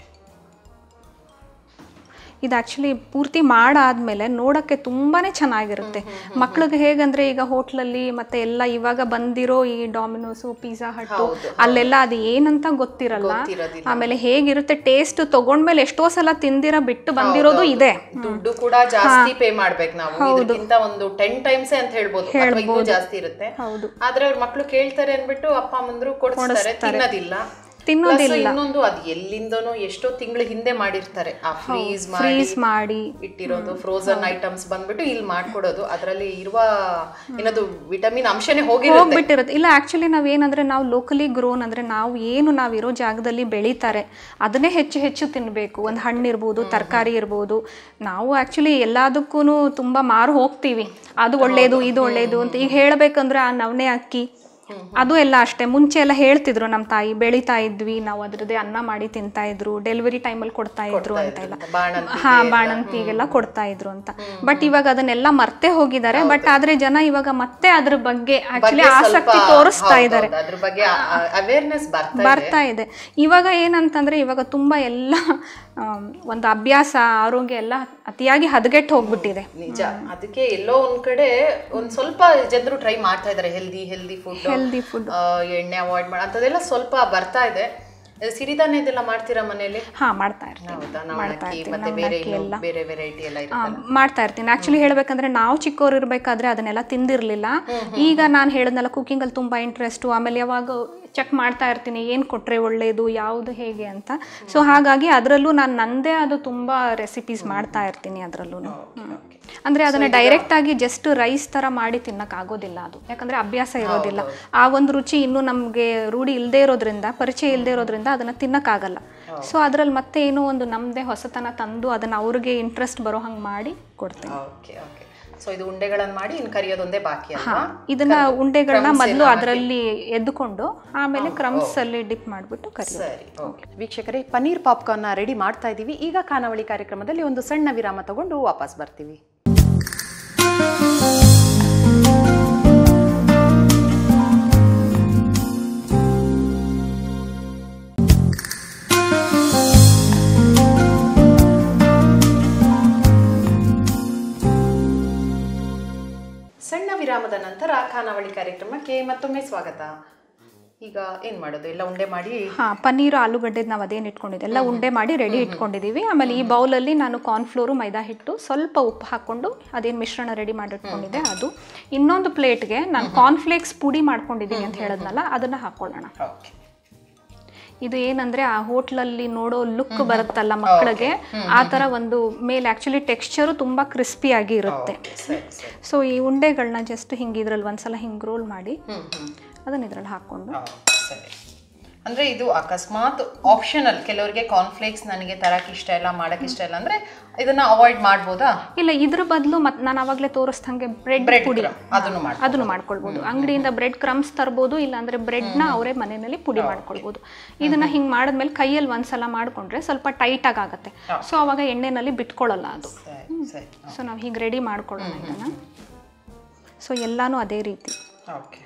ಇದು ಆ್ಯಕ್ಚುಲಿ ಪೂರ್ತಿ ಮಾಡಾದ್ಮೇಲೆ ನೋಡೋಕ್ಕೆ ತುಂಬಾ ಚೆನ್ನಾಗಿರುತ್ತೆ ಮಕ್ಳಿಗೆ ಹೇಗಂದ್ರೆ ಈಗ ಹೋಟ್ಲಲ್ಲಿ ಮತ್ತೆ ಎಲ್ಲ ಇವಾಗ ಬಂದಿರೋ ಈ ಡಾಮಿನೋಸು ಪಿಜ್ಜಾ ಹಟ್ಟು ಅಲ್ಲೆಲ್ಲ ಅದು ಏನಂತ ಗೊತ್ತಿರಲ್ಲ ಗೊತ್ತಿರೋದಿಲ್ಲ. ಆಮೇಲೆ ಹೇಗಿರುತ್ತೆ ಟೇಸ್ಟ್ ತಗೊಂಡ್ಮೇಲೆ ಎಷ್ಟೋ ಸಲ ತಿಂದಿರ ಬಿಟ್ಟು ಬಂದಿರೋದು ಇದೆ ದುಡ್ಡು ಕೂಡ ಜಾಸ್ತಿ ಪೇ ಮಾಡ್ಬೇಕು ನಾವು ಇದಕ್ಕಿಂತ ಒಂದು ಟೆನ್ ಟೈಮ್ಸ್ ಅಂತ ಹೇಳ್ಬೋದು ಅಥವಾ ಇನ್ನೂ ಜಾಸ್ತಿ ಇರುತ್ತೆ ಹೌದು. ಆದ್ರೆ ಅವ್ರ ಮಕ್ಳು ಕೇಳ್ತಾರೆ ಅನ್ಬಿಟ್ಟು ಅಪ್ಪ ಅಮ್ಮಂದ್ರು ಕೊಡಿಸ್ತಾರೆ ತಿನ್ನೋದಿಲ್ಲ ತಿನ್ನೋದಿಲ್ಲ. Plus ಇನ್ನೊಂದು ಅದು ಎಲ್ಲಿಂದನೋ ಎಷ್ಟೋ ತಿಂಗಳ ಹಿಂದೆ ಮಾಡಿರ್ತಾರೆ ಆ ಫ್ರೀಸ್ ಮಾಡಿ ಫ್ರೀಸ್ ಮಾಡಿ ಇಟ್ಟಿರೋದು ಫ್ರೋಸನ್ ಐಟಮ್ಸ್ ಬಂದ್ಬಿಟ್ಟು ಇಲ್ಲಿ ಮಾಡ್ಕೊಡೋದು ಅದರಲ್ಲಿ ಇರುವ ಏನದು ವಿಟಮಿನ್ ಅಂಶನೇ ಹೋಗಿರುತ್ತೆ ಹೋಗ್ಬಿಟ್ಟಿರುತ್ತೆ ಇಲ್ಲ ಆ್ಯಕ್ಚುಲಿ ನಾವೇನಂದ್ರೆ ನಾವು ಲೋಕಲಿ ಗ್ರೋನ್ ಅಂದರೆ ನಾವು ಏನು ನಾವಿರೋ ಜಾಗದಲ್ಲಿ ಬೆಳೀತಾರೆ ಅದನ್ನೇ ಹೆಚ್ಚು ಹೆಚ್ಚು ತಿನ್ನಬೇಕು ಒಂದು ಹಣ್ಣು ಇರ್ಬೋದು ತರಕಾರಿ ಇರ್ಬೋದು ನಾವು ಆ್ಯಕ್ಚುಲಿ ಎಲ್ಲದಕ್ಕೂ ತುಂಬ ಮಾರು ಹೋಗ್ತೀವಿ ಅದು ಒಳ್ಳೇದು ಇದು ಒಳ್ಳೇದು ಅಂತ ಈಗ ಹೇಳಬೇಕಂದ್ರೆ ಆ ನವಣೆ ಅಕ್ಕಿ ಅದು ಎಲ್ಲ ಅಷ್ಟೇ ಮುಂಚೆ ಎಲ್ಲ ಹೇಳ್ತಿದ್ರು ನಮ್ಮ ತಾಯಿ ಬೆಳಿತಾ ಇದ್ವಿ ನಾವು ಅದ್ರದ್ದೇ ಅನ್ನ ಮಾಡಿ ತಿಂತಾ ಇದ್ರು ಡೆಲಿವರಿ ಟೈಮಲ್ಲಿ ಕೊಡ್ತಾ ಇದ್ರು ಅಂತ ಎಲ್ಲ ಬಾಣಂತಿ ಹಾ ಬಾಣಂತಿಗೆಲ್ಲ ಕೊಡ್ತಾ ಇದ್ರು ಅಂತ ಬಟ್ ಇವಾಗ ಅದನ್ನೆಲ್ಲ ಮರ್ತೆ ಹೋಗಿದ್ದಾರೆ ಬಟ್ ಆದ್ರೆ ಜನ ಇವಾಗ ಮತ್ತೆ ಅದ್ರ ಬಗ್ಗೆ ಆಕ್ಚುಲಿ ಆಸಕ್ತಿ ತೋರಿಸ್ತಾ ಇದ್ದಾರೆ ಅದ್ರ ಬಗ್ಗೆ ಅವೇರ್ನೆಸ್ ಬರ್ತಾ ಇದೆ ಬರ್ತಾ ಇದೆ ಇವಾಗ ಏನಂತಂದ್ರೆ ಇವಾಗ ತುಂಬಾ ಎಲ್ಲ ಆಮ್, ಒಂದು ಅಭ್ಯಾಸ ಆರೋಗ್ಯ ಎಲ್ಲ ಅತಿಯಾಗಿ ಹದಗೆಟ್ಟು ಹೋಗ್ಬಿಟ್ಟಿದೆ ನಿಜ ಅದಕ್ಕೆ ಎಲ್ಲೋ ಒಂದ್ ಕಡೆ ಒಂದ್ ಸ್ವಲ್ಪ ಜನರು ಟ್ರೈ ಮಾಡ್ತಾ ಇದಾರೆ healthy healthy food healthy food ಎಣ್ಣೆ ಅವಾಯ್ಡ್ ಮಾಡಿ ಅಂತದೆಲ್ಲ ಸ್ವಲ್ಪ ಬರ್ತಾ ಇದೆ ಸಿರಿಧಾನ್ಯದೆಲ್ಲ ಮಾಡ್ತೀರಾ ಮನೇಲಿ ಹಾ ಮಾಡ್ತಾ ಇರ್ತೀನಿ ಹೌದಾ ನವಣಕ್ಕಿ ಮತ್ತೆ ಬೇರೆ ಇನ್ನು ಬೇರೆ ವೆರೈಟಿ ಎಲ್ಲ ಆ, ಇರುತ್ತೆ ಮಾಡ್ತಾ ಇರ್ತೀನಿ ಆಕ್ಚುಲಿ ಹೇಳ್ಬೇಕಂದ್ರೆ ನಾವು ಚಿಕ್ಕವ್ರು ಇರ್ಬೇಕಾದ್ರೆ ಅದನ್ನೆಲ್ಲ ತಿಂದಿರ್ಲಿಲ್ಲ ಈಗ ನಾನು ಹೇಳಿದ್ನಲ್ಲ ಕುಕಿಂಗ್ ಅಲ್ಲಿ ತುಂಬಾ ಇಂಟ್ರೆಸ್ಟು ಆಮೇಲೆ ಯಾವಾಗ ಚೆಕ್ ಮಾಡ್ತಾ ಇರ್ತೀನಿ ಏನು ಕೊಟ್ರೆ ಒಳ್ಳೇದು ಯಾವುದು ಹೇಗೆ ಅಂತ ಸೊ ಹಾಗಾಗಿ ಅದರಲ್ಲೂ ನಾನು ನಂದೇ ಅದು ತುಂಬಾ ರೆಸಿಪೀಸ್ ಮಾಡ್ತಾ ಇರ್ತೀನಿ ಅದರಲ್ಲೂ ಅಂದ್ರೆ ಅದನ್ನ ಡೈರೆಕ್ಟ್ ಆಗಿ ಜಸ್ಟ್ ರೈಸ್ ತರ ಮಾಡಿ ತಿನ್ನಕ್ ಆಗೋದಿಲ್ಲ ಅದು ಯಾಕಂದ್ರೆ ಅಭ್ಯಾಸ ಇರೋದಿಲ್ಲ ಆ ಒಂದು ರುಚಿ ಇನ್ನೂ ನಮಗೆ ರೂಢಿ ಇಲ್ಲದೆ ಇರೋದ್ರಿಂದ ಪರಿಚಯ ಇಲ್ಲದೆ ಇರೋದ್ರಿಂದ ಅದನ್ನ ತಿನ್ನಕ್ಕಾಗಲ್ಲ ಸೊ ಅದ್ರಲ್ಲಿ ಮತ್ತೆ ಏನೋ ಒಂದು ನಮ್ಮದೇ ಹೊಸತನ ತಂದು ಅದನ್ನ ಅವ್ರಿಗೆ ಇಂಟ್ರೆಸ್ಟ್ ಬರೋ ಹಂಗೆ ಮಾಡಿ ಕೊಡ್ತೀನಿ ಓಕೆ ಓಕೆ ಸೊ ಇದು ಉಂಡೆಗಳನ್ನ ಮಾಡಿ ಇನ್ನು ಕರಿಯೋದೊಂದೇ ಬಾಕಿ ಅಲ್ವಾ ಇದನ್ನ ಉಂಡೆಗಳನ್ನ ಮೊದಲು ಅದರಲ್ಲಿ ಎದ್ದುಕೊಂಡು ಆಮೇಲೆ ಕ್ರಮ್ಸ್ ಅಲ್ಲಿ ಡಿಪ್ ಮಾಡಿಬಿಟ್ಟು ಕರಿ ಸರಿ ಓಕೆ ವೀಕ್ಷಕರೇ ಪನ್ನೀರ್ ಪಾಪ್ಕಾರ್ನ್ನ ರೆಡಿ ಮಾಡ್ತಾ ಇದ್ದೀವಿ ಈಗ ಖಾನಾವಳಿ ಕಾರ್ಯಕ್ರಮದಲ್ಲಿ ಒಂದು ಸಣ್ಣ ವಿರಾಮ ತಗೊಂಡು ವಾಪಸ್ ಬರ್ತೀವಿ ಸಣ್ಣ ವಿರಾಮದ ನಂತರ ಖಾನಾವಳಿ ಕಾರ್ಯಕ್ರಮಕ್ಕೆ ಮತ್ತೊಮ್ಮೆ ಸ್ವಾಗತ ಈಗ ಏನ್ ಮಾಡೋದು ಎಲ್ಲ ಉಂಡೆ ಮಾಡಿ ಹಾ ಪನ್ನೀರು ಆಲೂಗಡ್ಡೆ ನಾವು ಅದೇನು ಇಟ್ಕೊಂಡಿದ್ದೆ ಎಲ್ಲ ಉಂಡೆ ಮಾಡಿ ರೆಡಿ ಇಟ್ಕೊಂಡಿದ್ದೀವಿ ಆಮೇಲೆ ಈ ಬೌಲಲ್ಲಿ ನಾನು ಕಾರ್ನ್ಫ್ಲೋರು ಮೈದಾ ಹಿಟ್ಟು ಸ್ವಲ್ಪ ಉಪ್ಪು ಹಾಕೊಂಡು ಅದೇನು ಮಿಶ್ರಣ ರೆಡಿ ಮಾಡಿ ಇಟ್ಕೊಂಡಿದ್ದೆ ಅದು ಇನ್ನೊಂದು ಪ್ಲೇಟ್ಗೆ ನಾನು ಕಾರ್ನ್ಫ್ಲೇಕ್ಸ್ ಪುಡಿ ಮಾಡ್ಕೊಂಡಿದ್ದೀನಿ ಅಂತ ಹೇಳಿದ್ನಲ್ಲ ಅದನ್ನ ಹಾಕೊಳ್ಳೋಣ ಓಕೆ ಇದು ಏನಂದ್ರೆ ಆ ಹೋಟ್ಲಲ್ಲಿ ನೋಡೋ ಲುಕ್ ಬರುತ್ತಲ್ಲ ಮಕ್ಕಳಿಗೆ ಆ ತರ ಒಂದು ಮೇಲೆ ಆಕ್ಚುಲಿ ಟೆಕ್ಸ್ಚರು ತುಂಬಾ ಕ್ರಿಸ್ಪಿ ಆಗಿ ಇರುತ್ತೆ ಸರಿ ಸರಿ ಸೊ ಈ ಉಂಡೆಗಳನ್ನ ಜಸ್ಟ್ ಹಿಂಗೆ ಇದ್ರಲ್ಲಿ ಒಂದ್ಸಲ ಹಿಂಗೆ ರೋಲ್ ಮಾಡಿ ಹ್ಮ್ ಹ್ಮ್ ಅದನ್ನ ಇದ್ರಲ್ಲಿ ಹಾಕೊಂಡು ಆ, ಸರಿ ಅಂದ್ರೆ ಇದು ಅಕಸ್ಮಾತ್ ಆಪ್ಷನಲ್ ಕೆಲವರಿಗೆ ಕಾನ್ಫ್ಲೇಕ್ಸ್ ನನಗೆ ತರಕ್ ಇಷ್ಟ ಇಲ್ಲ ಮಾಡಕ್ ಇಷ್ಟ ಇಲ್ಲ ಅಂದ್ರೆ ಇದನ್ನ ಅವಾಯ್ಡ್ ಮಾಡ್ಬೋದಾ ಇಲ್ಲ ಇದ್ರ ಬದಲು ಮತ್ ನಾನು ಅವಾಗಲೇ ತೋರಿಸ್ದಂಗೆ ಬ್ರೆಡ್ ಬ್ರೆಡ್ ಪುಡಿ ಅದನ್ನು ಮಾಡಿ ಅದನ್ನು ಮಾಡ್ಕೊಳ್ಬೋದು ಅಂಗಡಿಯಿಂದ ಬ್ರೆಡ್ ಕ್ರಮ್ಸ್ ತರ್ಬೋದು ಇಲ್ಲಾಂದ್ರೆ ಬ್ರೆಡ್ನ ಅವರೇ ಮನೆಯಲ್ಲಿ ಪುಡಿ ಮಾಡ್ಕೊಳ್ಬೋದು ಇದನ್ನ ಹಿಂಗೆ ಮಾಡಿದ್ಮೇಲೆ ಕೈಯಲ್ಲಿ ಒಂದ್ಸಲ ಮಾಡ್ಕೊಂಡ್ರೆ ಸ್ವಲ್ಪ ಟೈಟಾಗಿ ಆಗುತ್ತೆ ಸೊ ಅವಾಗ ಎಣ್ಣೆನಲ್ಲಿ ಬಿಟ್ಕೊಳ್ಳಲ್ಲ ಅದು ಸರಿ ಸರಿ ಸೊ ನಾವು ಹೀಗೆ ರೆಡಿ ಮಾಡ್ಕೊಳ್ಳೋಣ ಇದನ್ನ ಸೊ ಎಲ್ಲಾನು ಅದೇ ರೀತಿ ಓಕೆ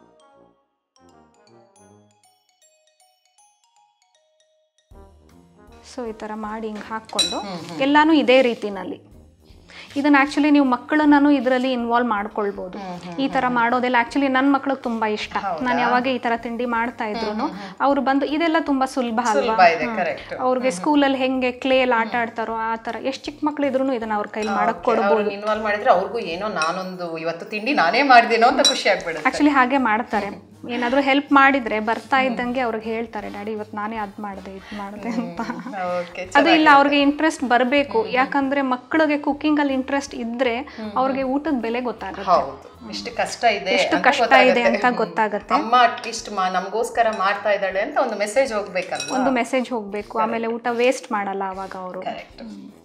ಸೊ ಈ ಥರ ಮಾಡಿ ಹಿಂಗೆ ಹಾಕ್ಕೊಂಡು ಎಲ್ಲಾನು ಇದೇ ರೀತಿನಲ್ಲಿ ಇದನ್ನ ಆ್ಯಕ್ಚುಲಿ ನೀವು ಮಕ್ಕಳನ್ನು ಇದರಲ್ಲಿ ಇನ್ವಾಲ್ವ್ ಮಾಡ್ಕೊಳ್ಬೋದು ಈ ಥರ ಮಾಡೋದೆಲ್ಲ ಆ್ಯಕ್ಚುಲಿ ನನ್ನ ಮಕ್ಳಿಗೆ ತುಂಬ ಇಷ್ಟ ನಾನು ಯಾವಾಗ ಈ ಥರ ತಿಂಡಿ ಮಾಡ್ತಾ ಇದ್ರು ಅವ್ರು ಬಂದು ಇದೆಲ್ಲ ತುಂಬ ಸುಲಭ ಅಲ್ವಾ ಸುಲಭ ಇದೆ ಕರೆಕ್ಟ್ ಅವ್ರಿಗೆ ಸ್ಕೂಲಲ್ಲಿ ಹೆಂಗೆ ಕ್ಲೇಯಲ್ಲಿ ಆಟ ಆಡ್ತಾರೋ ಆ ಥರ ಎಷ್ಟು ಚಿಕ್ಕ ಮಕ್ಳು ಇದ್ರು ಇದನ್ನ ಅವ್ರ ಕೈಲಿ ಮಾಡಕ್ ಕೊಡ್ಬೋದು ಅವ್ರನ್ನ ಇನ್ವಾಲ್ವ್ ಮಾಡಿದ್ರೆ ಅವ್ರಿಗೂ ಏನೋ ನಾನೊಂದು ಇವತ್ತು ತಿಂಡಿ ನಾನೇ ಮಾಡ್ದೇನೋ ಅಂತ ಖುಷಿ ಆಗ್ಬಿಡುತ್ತೆ ಆ್ಯಕ್ಚುಲಿ ಹಾಗೆ ಮಾಡ್ತಾರೆ ಏನಾದರೂ ಹೆಲ್ಪ್ ಮಾಡಿದ್ರೆ ಬರ್ತಾ ಇದ್ದಂಗೆ ಅವ್ರಿಗೆ ಹೇಳ್ತಾರೆ ಡ್ಯಾಡಿ ಇವತ್ತು ನಾನೇ ಅದು ಮಾಡಿದೆ ಇದು ಮಾಡಿದೆ ಅಂತ ಓಕೆ ಅದು ಇಲ್ಲ ಅವ್ರಿಗೆ ಇಂಟ್ರೆಸ್ಟ್ ಬರಬೇಕು ಯಾಕಂದ್ರೆ ಮಕ್ಕಳಿಗೆ ಕುಕ್ಕಿಂಗ್ ಅಲ್ಲಿ ಇಂಟ್ರೆಸ್ಟ್ ಇದ್ರೆ ಅವ್ರಿಗೆ ಊಟದ ಬೆಲೆ ಗೊತ್ತಾಗುತ್ತೆ ಹೌದು ಎಷ್ಟು ಕಷ್ಟ ಇದೆ ಎಷ್ಟು ಅಂತ ಕಷ್ಟ ಇದೆ ಅಂತ ಗೊತ್ತಾಗುತ್ತೆ. ಗೊತ್ತಾಗತ್ತೆ ಅಮ್ಮ ಅಟ್ಲೀಸ್ಟ್ ನಮಗೋಸ್ಕರ ಮಾಡ್ತಾ ಇದ್ದಾಳೆ ಅಂತ ಒಂದು ಮೆಸೇಜ್ ಹೋಗ್ಬೇಕಲ್ವಾ ಒಂದು ಮೆಸೇಜ್ ಹೋಗ್ಬೇಕು ಆಮೇಲೆ ಊಟ ವೇಸ್ಟ್ ಮಾಡಲ್ಲ ಅವಾಗ ಅವರು ಕರೆಕ್ಟ್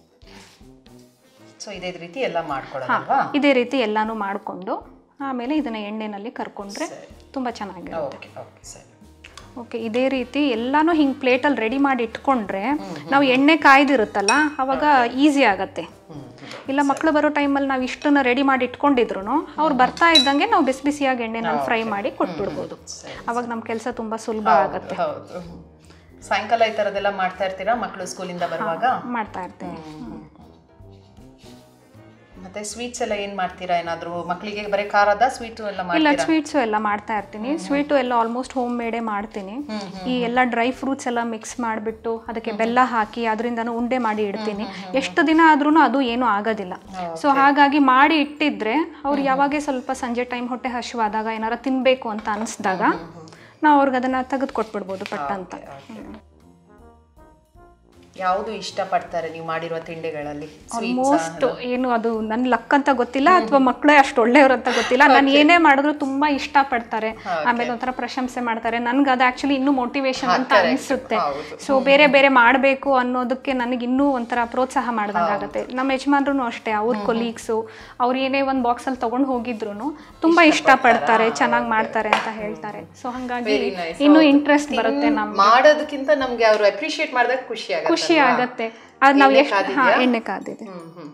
ಸೊ ಇದೇ ರೀತಿ ಎಲ್ಲ ಮಾಡ್ಕೊಡೋದಲ್ವಾ ಇದೇ ರೀತಿ ಎಲ್ಲಾನು ಮಾಡಿಕೊಂಡು ಆಮೇಲೆ ಇದನ್ನ ಎಣ್ಣೆನಲ್ಲಿ ಕರ್ಕೊಂಡ್ರೆ ತುಂಬಾ ಚೆನ್ನಾಗಿರುತ್ತೆ ಓಕೆ ಓಕೆ ಸರಿ ಓಕೆ ಇದೇ ರೀತಿ ಎಲ್ಲಾನು ಹಿಂಗೆ ಪ್ಲೇಟಲ್ಲಿ ರೆಡಿ ಮಾಡಿ ಇಟ್ಕೊಂಡ್ರೆ ನಾವು ಎಣ್ಣೆ ಕಾಯ್ದಿರುತ್ತಲ್ಲ ಅವಾಗ ಈಸಿ ಆಗತ್ತೆ ಇಲ್ಲ ಮಕ್ಕಳು ಬರೋ ಟೈಮಲ್ಲಿ ನಾವು ಇಷ್ಟನ್ನ ರೆಡಿ ಮಾಡಿ ಇಟ್ಕೊಂಡಿದ್ರು ಅವ್ರು ಬರ್ತಾ ಇದ್ದಂಗೆ ನಾವು ಬಿಸಿ ಬಿಸಿಯಾಗಿ ಎಣ್ಣೆನಲ್ಲಿ ಫ್ರೈ ಮಾಡಿ ಕೊಟ್ಬಿಡ್ಬೋದು ಅವಾಗ ನಮ್ಮ ಕೆಲಸ ತುಂಬ ಸುಲಭ ಆಗುತ್ತೆ ಹೌದು ಸಾಯಂಕಾಲ ಈ ತರದೆಲ್ಲ ಮಾಡ್ತಾ ಇರ್ತೀರಾ ಮಕ್ಕಳು ಸ್ಕೂಲಿಂದ ಬರುವಾಗ ಮಾಡ್ತಾ ಇರ್ತೀನಿ ಮತ್ತೆ ಸ್ವೀಟ್ಸ್ ಎಲ್ಲ ಏನ್ ಮಾಡ್ತೀರಾ ಏನಾದ್ರು ಮಕ್ಕಳಿಗೆ ಬರೀ ಖಾರದ ಸ್ವೀಟು ಎಲ್ಲ ಇಲ್ಲ ಮಾಡ್ತೀರಾ ಸ್ವೀಟ್ಸು ಎಲ್ಲ ಮಾಡ್ತಾ ಇರ್ತೀನಿ ಸ್ವೀಟು ಎಲ್ಲ ಆಲ್ಮೋಸ್ಟ್ ಹೋಮ್ ಮೇಡೇ ಮಾಡ್ತೀನಿ ಈ ಎಲ್ಲ ಡ್ರೈ ಫ್ರೂಟ್ಸ್ ಎಲ್ಲ ಮಿಕ್ಸ್ ಮಾಡಿಬಿಟ್ಟು ಅದಕ್ಕೆ ಬೆಲ್ಲ ಹಾಕಿ ಅದರಿಂದನೂ ಉಂಡೆ ಮಾಡಿ ಇಡ್ತೀನಿ ಎಷ್ಟು ದಿನ ಆದ್ರೂ ಅದು ಏನೂ ಆಗೋದಿಲ್ಲ ಸೊ ಹಾಗಾಗಿ ಮಾಡಿ ಇಟ್ಟಿದ್ರೆ ಅವ್ರು ಯಾವಾಗೇ ಸ್ವಲ್ಪ ಸಂಜೆ ಟೈಮ್ ಹೊಟ್ಟೆ ಹಸಿವಾದಾಗ ಏನಾರ ತಿನ್ನಬೇಕು ಅಂತ ಅನಿಸ್ದಾಗ ನಾವು ಅವ್ರಿಗೆ ಅದನ್ನು ತೆಗೆದು ಕೊಟ್ಬಿಡ್ಬೋದು ಪಟ್ಟ ಅಂತ ಯಾವುದು ಇಷ್ಟ ಪಡ್ತಾರೆ ನೀವು ಮಾಡಿರುವ ತಿಂಡಿಗಳಲ್ಲಿ ಆಲ್ಮೋಸ್ಟ್ ಏನು ಅದು ನನ್ನ ಲಕ್ ಅಂತ ಗೊತ್ತಿಲ್ಲ ಅಥವಾ ಮಕ್ಕಳೇ ಅಷ್ಟು ಒಳ್ಳೆಯವ್ರು ಅಂತ ಗೊತ್ತಿಲ್ಲ ನಾನು ಏನೇ ಮಾಡಿದ್ರು ತುಂಬಾ ಇಷ್ಟ ಪಡ್ತಾರೆ ಆಮೇಲೆ ಒಂಥರ ಪ್ರಶಂಸೆ ಮಾಡ್ತಾರೆ ನನ್ಗೆ ಅದು ಆಕ್ಚುಲಿ ಇನ್ನೂ ಮೋಟಿವೇಶನ್ ಅಂತ ಅನಿಸುತ್ತೆ ಸೊ ಬೇರೆ ಬೇರೆ ಮಾಡಬೇಕು ಅನ್ನೋದಕ್ಕೆ ನನಗೆ ಇನ್ನೂ ಒಂಥರ ಪ್ರೋತ್ಸಾಹ ಮಾಡ್ದಂಗೆ ಆಗುತ್ತೆ ನಮ್ಮ ಯಜಮಾನ್ರು ಅಷ್ಟೇ ಅವ್ರ ಕೊಲೀಗ್ಸು ಅವ್ರು ಏನೇ ಒಂದು ಬಾಕ್ಸಲ್ಲಿ ತೊಗೊಂಡು ಹೋಗಿದ್ರು ತುಂಬಾ ಇಷ್ಟ ಪಡ್ತಾರೆ ಚೆನ್ನಾಗಿ ಮಾಡ್ತಾರೆ ಅಂತ ಹೇಳ್ತಾರೆ ಸೊ ಹಂಗಾಗಿ ಇನ್ನೂ ಇಂಟ್ರೆಸ್ಟ್ ಬರುತ್ತೆ ನಮ್ಗೆ ಮಾಡೋದಕ್ಕಿಂತ ನಮ್ಗೆ ಅವರು ಅಪ್ರಿಶಿಯೇಟ್ ಮಾಡಿದಾಗ ಖುಷಿ ಆಗುತ್ತೆ ಖುಷಿ ಆಗತ್ತೆ ಅದು ನಾವು ಎಷ್ಟು ಹಾ ಎಣ್ಣೆ ಕಾದಿದೆ ಹ್ಮ್ ಹ್ಮ್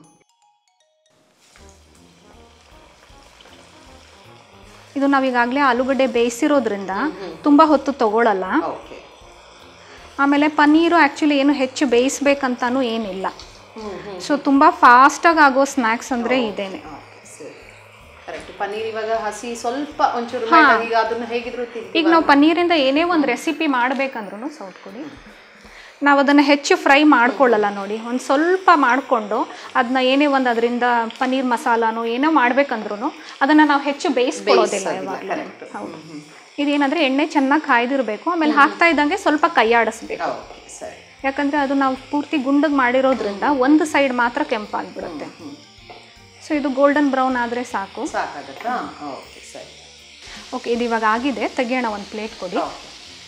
ಇದು ನಾವೀಗಾಗಲೇ ಆಲೂಗಡ್ಡೆ ಬೇಯಿಸಿರೋದ್ರಿಂದ ತುಂಬ ಹೊತ್ತು ತಗೊಳ್ಳಲ್ಲ ಓಕೆ ಆಮೇಲೆ ಪನ್ನೀರು ಆ್ಯಕ್ಚುಲಿ ಏನು ಹೆಚ್ಚು ಬೇಯಿಸ್ಬೇಕಂತನೂ ಏನಿಲ್ಲ ಸೊ ತುಂಬ ಫಾಸ್ಟಾಗಿ ಆಗೋ ಸ್ನ್ಯಾಕ್ಸ್ ಅಂದರೆ ಇದೇನೆ ಕರೆಕ್ಟ್ ಪನ್ನೀರ್ ಇವಾಗ ಹಸಿ ಸ್ವಲ್ಪ ಒಂಚೂರು ಈಗ ಅದನ್ನ ಹೇಗಿದ್ರು ತಿಂತೀವಿ ಈಗ ನಾವು ಪನ್ನೀರಿಂದ ಏನೇ ಒಂದು ರೆಸಿಪಿ ಮಾಡಬೇಕಂದ್ರೂ ಸೌಟ್ ಕೊಡಿ ನಾವು ಅದನ್ನು ಹೆಚ್ಚು ಫ್ರೈ ಮಾಡ್ಕೊಳ್ಳಲ್ಲ ನೋಡಿ ಒಂದು ಸ್ವಲ್ಪ ಮಾಡಿಕೊಂಡು ಅದನ್ನ ಏನೇ ಒಂದು ಅದರಿಂದ ಪನ್ನೀರ್ ಮಸಾಲಾನೋ ಏನೋ ಮಾಡ್ಬೇಕಂದ್ರೂ ಅದನ್ನು ನಾವು ಹೆಚ್ಚು ಬೇಯಿಸ್ಕೊಳ್ಳೋದಿಲ್ಲ ಯಾವಾಗಲೂ ಹೌದು ಇದೇನಂದರೆ ಎಣ್ಣೆ ಚೆನ್ನಾಗಿ ಕಾಯ್ದಿರಬೇಕು ಆಮೇಲೆ ಹಾಕ್ತಾ ಇದ್ದಂಗೆ ಸ್ವಲ್ಪ ಕೈಯಾಡಿಸ್ಬೇಕು ಓಕೆ ಸರಿ ಯಾಕಂದರೆ ಅದು ನಾವು ಪೂರ್ತಿ ಗುಂಡಗೆ ಮಾಡಿರೋದ್ರಿಂದ ಒಂದು ಸೈಡ್ ಮಾತ್ರ ಕೆಂಪಾಗ್ಬಿಡುತ್ತೆ ಸೊ ಇದು ಗೋಲ್ಡನ್ ಬ್ರೌನ್ ಆದರೆ ಸಾಕು ಸಾಕಾಗತ್ತಾ ಓಕೆ ಸರಿ ಓಕೆ ಇದು ಇವಾಗ ಆಗಿದೆ ತೆಗಿಯೋಣ ಒಂದು ಪ್ಲೇಟ್ ಕೊಡಿ ಓಕೆ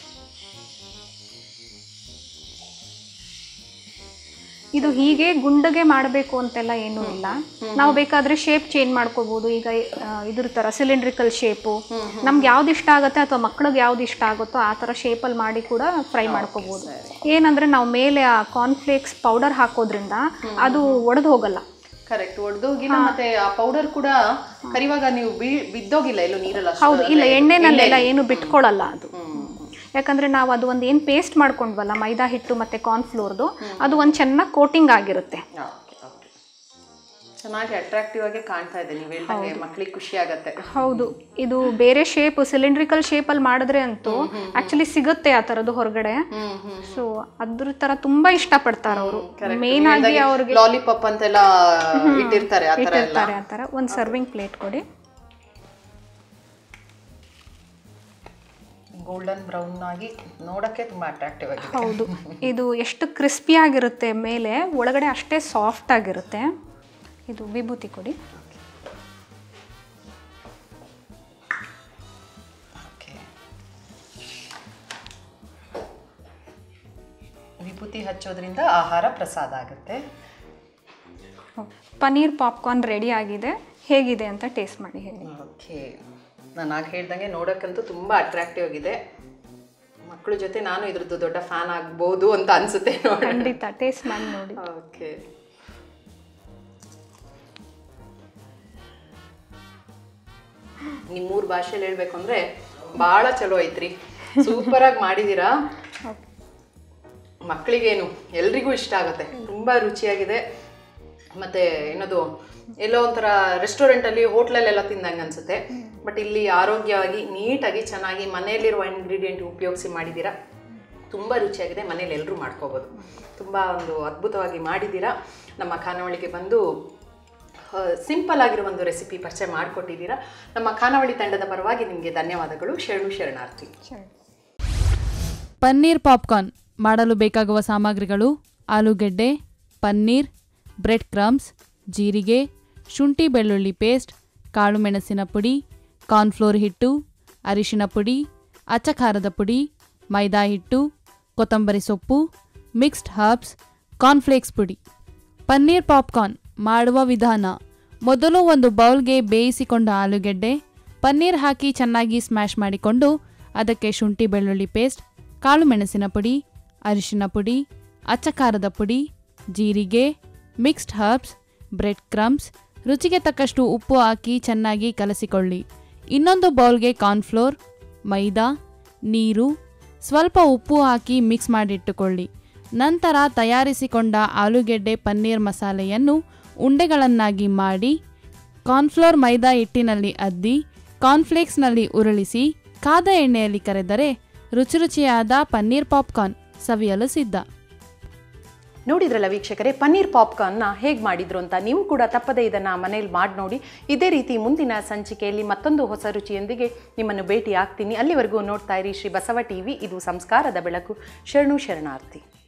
ಇದು ಹೀಗೆ ಗುಂಡಗೆ ಮಾಡಬೇಕು ಅಂತೆಲ್ಲ ಏನೂ ಇಲ್ಲ ನಾವು ಬೇಕಾದ್ರೆ ಶೇಪ್ ಚೇಂಜ್ ಮಾಡ್ಕೋಬಹುದು ಈಗ ಆ, ಇದ್ರ ಥರ ಸಿಲಿಂಡ್ರಿಕಲ್ ಶೇಪು ನಮ್ಗೆ ಯಾವ್ದು ಇಷ್ಟ ಆಗುತ್ತೆ ಅಥವಾ ಮಕ್ಳಿಗೆ ಯಾವ್ದು ಇಷ್ಟ ಆಗುತ್ತೋ ಆ ಥರ ಶೇಪಲ್ಲಿ ಮಾಡಿ ಕೂಡ ಫ್ರೈ ಮಾಡ್ಕೋಬಹುದು ಏನಂದ್ರೆ ನಾವು ಮೇಲೆ ಆ ಕಾರ್ನ್ಫ್ಲೇಕ್ಸ್ ಪೌಡರ್ ಹಾಕೋದ್ರಿಂದ ಅದು ಒಡೆದು ಹೋಗಲ್ಲ ಕರೆಕ್ಟ್ ಒಡೆದೋಗಿಲ್ಲ ಮತ್ತೆ ಆ ಪೌಡರ್ ಕೂಡ ಕರಿವಾಗ ನೀವು ಬೀ- ಬಿದ್ದೋಗಿಲ್ಲ ಎಲ್ಲೂ ನೀರಲ್ಲ ಹೌದು ಇಲ್ಲ ಎಣ್ಣೆನಲ್ಲೆಲ್ಲ ಏನು ಬಿಟ್ಕೊಳ್ಳಲ್ಲ ಅದು ಯಾಕಂದ್ರೆ ನಾವು ಅದು ಒಂದು ಏನು ಪೇಸ್ಟ್ ಮಾಡ್ಕೊಂಡ್ವಲ್ಲ ಮೈದಾ ಹಿಟ್ಟು ಮತ್ತೆ ಕಾರ್ನ್ಫ್ಲೋರ್ದು ಅದು ಒಂದು ಚೆನ್ನಾಗಿ ಕೋಟಿಂಗ್ ಆಗಿರುತ್ತೆ ಓಕೆ ಓಕೆ ಚೆನ್ನಾಗಿ ಅಟ್ರಾಕ್ಟಿವ್ ಆಗಿ ಕಾಣ್ತಾ ಇದೆ ನೀವು ಹೇಳ್ದಂಗೆ ಮಕ್ಳಿಗೆ ಖುಷಿ ಆಗತ್ತೆ ಹೌದು ಇದು ಬೇರೆ ಶೇಪ್ ಸಿಲಿಂಡ್ರಿಕಲ್ ಶೇಪಲ್ಲಿ ಮಾಡಿದ್ರೆ ಅಂತೂ ಆಕ್ಚುಲಿ ಸಿಗುತ್ತೆ ಆ ಥರದ್ದು ಹೊರಗಡೆ ಸೊ ಅದ್ರ ಥರ ತುಂಬಾ ಇಷ್ಟಪಡ್ತಾರೆ ಅವರು ಮೇನ್ ಆಗಿ ಅವ್ರಿಗೆ ಲಾಲಿಪಾಪ್ ಅಂತೆಲ್ಲ ಇಟ್ಟಿರ್ತಾರೆ ಆ ತರ ಎಲ್ಲ ಇಟ್ಟಿರ್ತಾರೆ ಆ ಥರ ಒಂದು ಸರ್ವಿಂಗ್ ಪ್ಲೇಟ್ ಕೊಡಿ ಗೋಲ್ಡನ್ ಬ್ರೌನ್ ಆಗಿ ನೋಡಕ್ಕೆ ತುಂಬಾ ಅಟ್ರಾಕ್ಟಿವ್ ಆಗಿದೆ ಹೌದು ಇದು ಎಷ್ಟು ಕ್ರಿಸ್ಪಿ ಆಗಿರುತ್ತೆ ಮೇಲೆ ಒಳಗಡೆ ಅಷ್ಟೇ ಸಾಫ್ಟ್ ಆಗಿರುತ್ತೆ ಇದು ವಿಭೂತಿ ಕೊಡಿ ಓಕೆ ವಿಭೂತಿ ಹಚ್ಚೋದ್ರಿಂದ ಆಹಾರ ಪ್ರಸಾದ ಆಗುತ್ತೆ ಪನ್ನೀರ್ ಪಾಪ್ಕಾರ್ನ್ ರೆಡಿ ಆಗಿದೆ ಹೇಗಿದೆ ಅಂತ ಟೇಸ್ಟ್ ಮಾಡಿ ಹೇಳಿ ಓಕೆ ನಾನು ಆಗ ಹೇಳ್ದಂಗೆ ನೋಡೋಕ್ಕಂತೂ ತುಂಬ ಅಟ್ರಾಕ್ಟಿವ್ ಆಗಿದೆ ಮಕ್ಕಳ ಜೊತೆ ನಾನು ಇದ್ರದ್ದು ದೊಡ್ಡ ಫ್ಯಾನ್ ಆಗ್ಬೋದು ಅಂತ ಅನ್ಸುತ್ತೆ ನೋಡಿ ಖಂಡಿತ ಟೇಸ್ಟ್ ಮಾಡಿ ನೋಡಿ ಓಕೆ ನಿಮ್ಮೂರ ಭಾಷೆಲಿ ಹೇಳ್ಬೇಕು ಅಂದ್ರೆ ಭಾಳ ಚಲೋ ಐತ್ರಿ ಸೂಪರ್ ಆಗಿ ಮಾಡಿದೀರಾ ಮಕ್ಕಳಿಗೇನು ಎಲ್ರಿಗೂ ಇಷ್ಟ ಆಗುತ್ತೆ ತುಂಬ ರುಚಿಯಾಗಿದೆ ಮತ್ತೆ ಏನದು ಎಲ್ಲೋ ಒಂಥರ ರೆಸ್ಟೋರೆಂಟಲ್ಲಿ ಹೋಟ್ಲಲ್ಲೆಲ್ಲ ತಿಂದಂಗೆ ಅನ್ಸುತ್ತೆ ಬಟ್ ಇಲ್ಲಿ ಆರೋಗ್ಯವಾಗಿ ನೀಟಾಗಿ ಚೆನ್ನಾಗಿ ಮನೆಯಲ್ಲಿರುವ ಇಂಗ್ರೀಡಿಯೆಂಟ್ ಉಪಯೋಗಿಸಿ ಮಾಡಿದ್ದೀರಾ ತುಂಬ ರುಚಿಯಾಗಿದೆ ಮನೇಲಿ ಎಲ್ಲರೂ ಮಾಡ್ಕೋಬೋದು ತುಂಬ ಒಂದು ಅದ್ಭುತವಾಗಿ ಮಾಡಿದ್ದೀರಾ ನಮ್ಮ ಖಾನಾವಳಿಗೆ ಬಂದು ಸಿಂಪಲ್ ಆಗಿರೋ ಒಂದು ರೆಸಿಪಿ ಪರಿಚಯ ಮಾಡಿಕೊಟ್ಟಿದ್ದೀರಾ ನಮ್ಮ ಖಾನಾವಳಿ ತಂಡದ ಪರವಾಗಿ ನಿಮಗೆ ಧನ್ಯವಾದಗಳು ಶರಣು ಶರಣಾರ್ಥಿ ಪನ್ನೀರ್ ಪಾಪ್ಕಾರ್ನ್ ಮಾಡಲು ಬೇಕಾಗುವ ಸಾಮಗ್ರಿಗಳು ಆಲೂಗೆಡ್ಡೆ ಪನ್ನೀರ್ ಬ್ರೆಡ್ ಕ್ರಮ್ಸ್ ಜೀರಿಗೆ ಶುಂಠಿ ಬೆಳ್ಳುಳ್ಳಿ ಪೇಸ್ಟ್ ಕಾಳುಮೆಣಸಿನ ಪುಡಿ ಕಾರ್ನ್ಫ್ಲೋರ್ ಹಿಟ್ಟು ಅರಿಶಿನ ಪುಡಿ ಅಚ್ಚಖಾರದ ಪುಡಿ ಮೈದಾ ಹಿಟ್ಟು ಕೊತ್ತಂಬರಿ ಸೊಪ್ಪು ಮಿಕ್ಸ್ಡ್ ಹರ್ಬ್ಸ್ ಕಾರ್ನ್ಫ್ಲೇಕ್ಸ್ ಪುಡಿ ಪನ್ನೀರ್ ಪಾಪ್ಕಾರ್ನ್ ಮಾಡುವ ವಿಧಾನ ಮೊದಲು ಒಂದು ಬೌಲ್ಗೆ ಬೇಯಿಸಿಕೊಂಡ ಆಲೂಗೆಡ್ಡೆ ಪನ್ನೀರ್ ಹಾಕಿ ಚೆನ್ನಾಗಿ ಸ್ಮ್ಯಾಶ್ ಮಾಡಿಕೊಂಡು ಅದಕ್ಕೆ ಶುಂಠಿ ಬೆಳ್ಳುಳ್ಳಿ ಪೇಸ್ಟ್ ಕಾಳು ಮೆಣಸಿನ ಪುಡಿ ಅರಿಶಿನ ಪುಡಿ ಅಚ್ಚಖಾರದ ಪುಡಿ ಜೀರಿಗೆ ಮಿಕ್ಸ್ಡ್ ಹರ್ಬ್ಸ್ ಬ್ರೆಡ್ ಕ್ರಮ್ಸ್ ರುಚಿಗೆ ತಕ್ಕಷ್ಟು ಉಪ್ಪು ಹಾಕಿ ಚೆನ್ನಾಗಿ ಕಲಸಿಕೊಳ್ಳಿ ಇನ್ನೊಂದು ಬೌಲ್ಗೆ ಕಾರ್ನ್ಫ್ಲೋರ್ ಮೈದಾ ನೀರು ಸ್ವಲ್ಪ ಉಪ್ಪು ಹಾಕಿ ಮಿಕ್ಸ್ ಮಾಡಿಟ್ಟುಕೊಳ್ಳಿ ನಂತರ ತಯಾರಿಸಿಕೊಂಡ ಆಲೂಗೆಡ್ಡೆ ಪನ್ನೀರ್ ಮಸಾಲೆಯನ್ನು ಉಂಡೆಗಳನ್ನಾಗಿ ಮಾಡಿ ಕಾರ್ನ್ಫ್ಲೋರ್ ಮೈದಾ ಹಿಟ್ಟಿನಲ್ಲಿ ಅದ್ದಿ ಕಾರ್ನ್ಫ್ಲೇಕ್ಸ್ನಲ್ಲಿ ಉರುಳಿಸಿ ಕಾದ ಎಣ್ಣೆಯಲ್ಲಿ ಕರೆದರೆ ರುಚಿ ರುಚಿಯಾದ ಪನ್ನೀರ್ ಪಾಪ್ಕಾರ್ನ್ ಸವಿಯಲು ಸಿದ್ಧ ನೋಡಿದ್ರಲ್ಲ ವೀಕ್ಷಕರೇ ಪನ್ನೀರ್ ಪಾಪ್ಕಾರ್ನ್ನ ಹೇಗೆ ಮಾಡಿದ್ರು ಅಂತ ನೀವು ಕೂಡ ತಪ್ಪದೇ ಇದನ್ನು ಮನೇಲಿ ಮಾಡಿ ನೋಡಿ ಇದೇ ರೀತಿ ಮುಂದಿನ ಸಂಚಿಕೆಯಲ್ಲಿ ಮತ್ತೊಂದು ಹೊಸ ರುಚಿಯೊಂದಿಗೆ ನಿಮ್ಮನ್ನು ಭೇಟಿ ಆಗ್ತೀನಿ ಅಲ್ಲಿವರೆಗೂ ನೋಡ್ತಾ ಇರಿ ಶ್ರೀ ಬಸವ ಟಿವಿ ಇದು ಸಂಸ್ಕಾರದ ಬೆಳಕು ಶರಣು ಶರಣಾರ್ಥಿ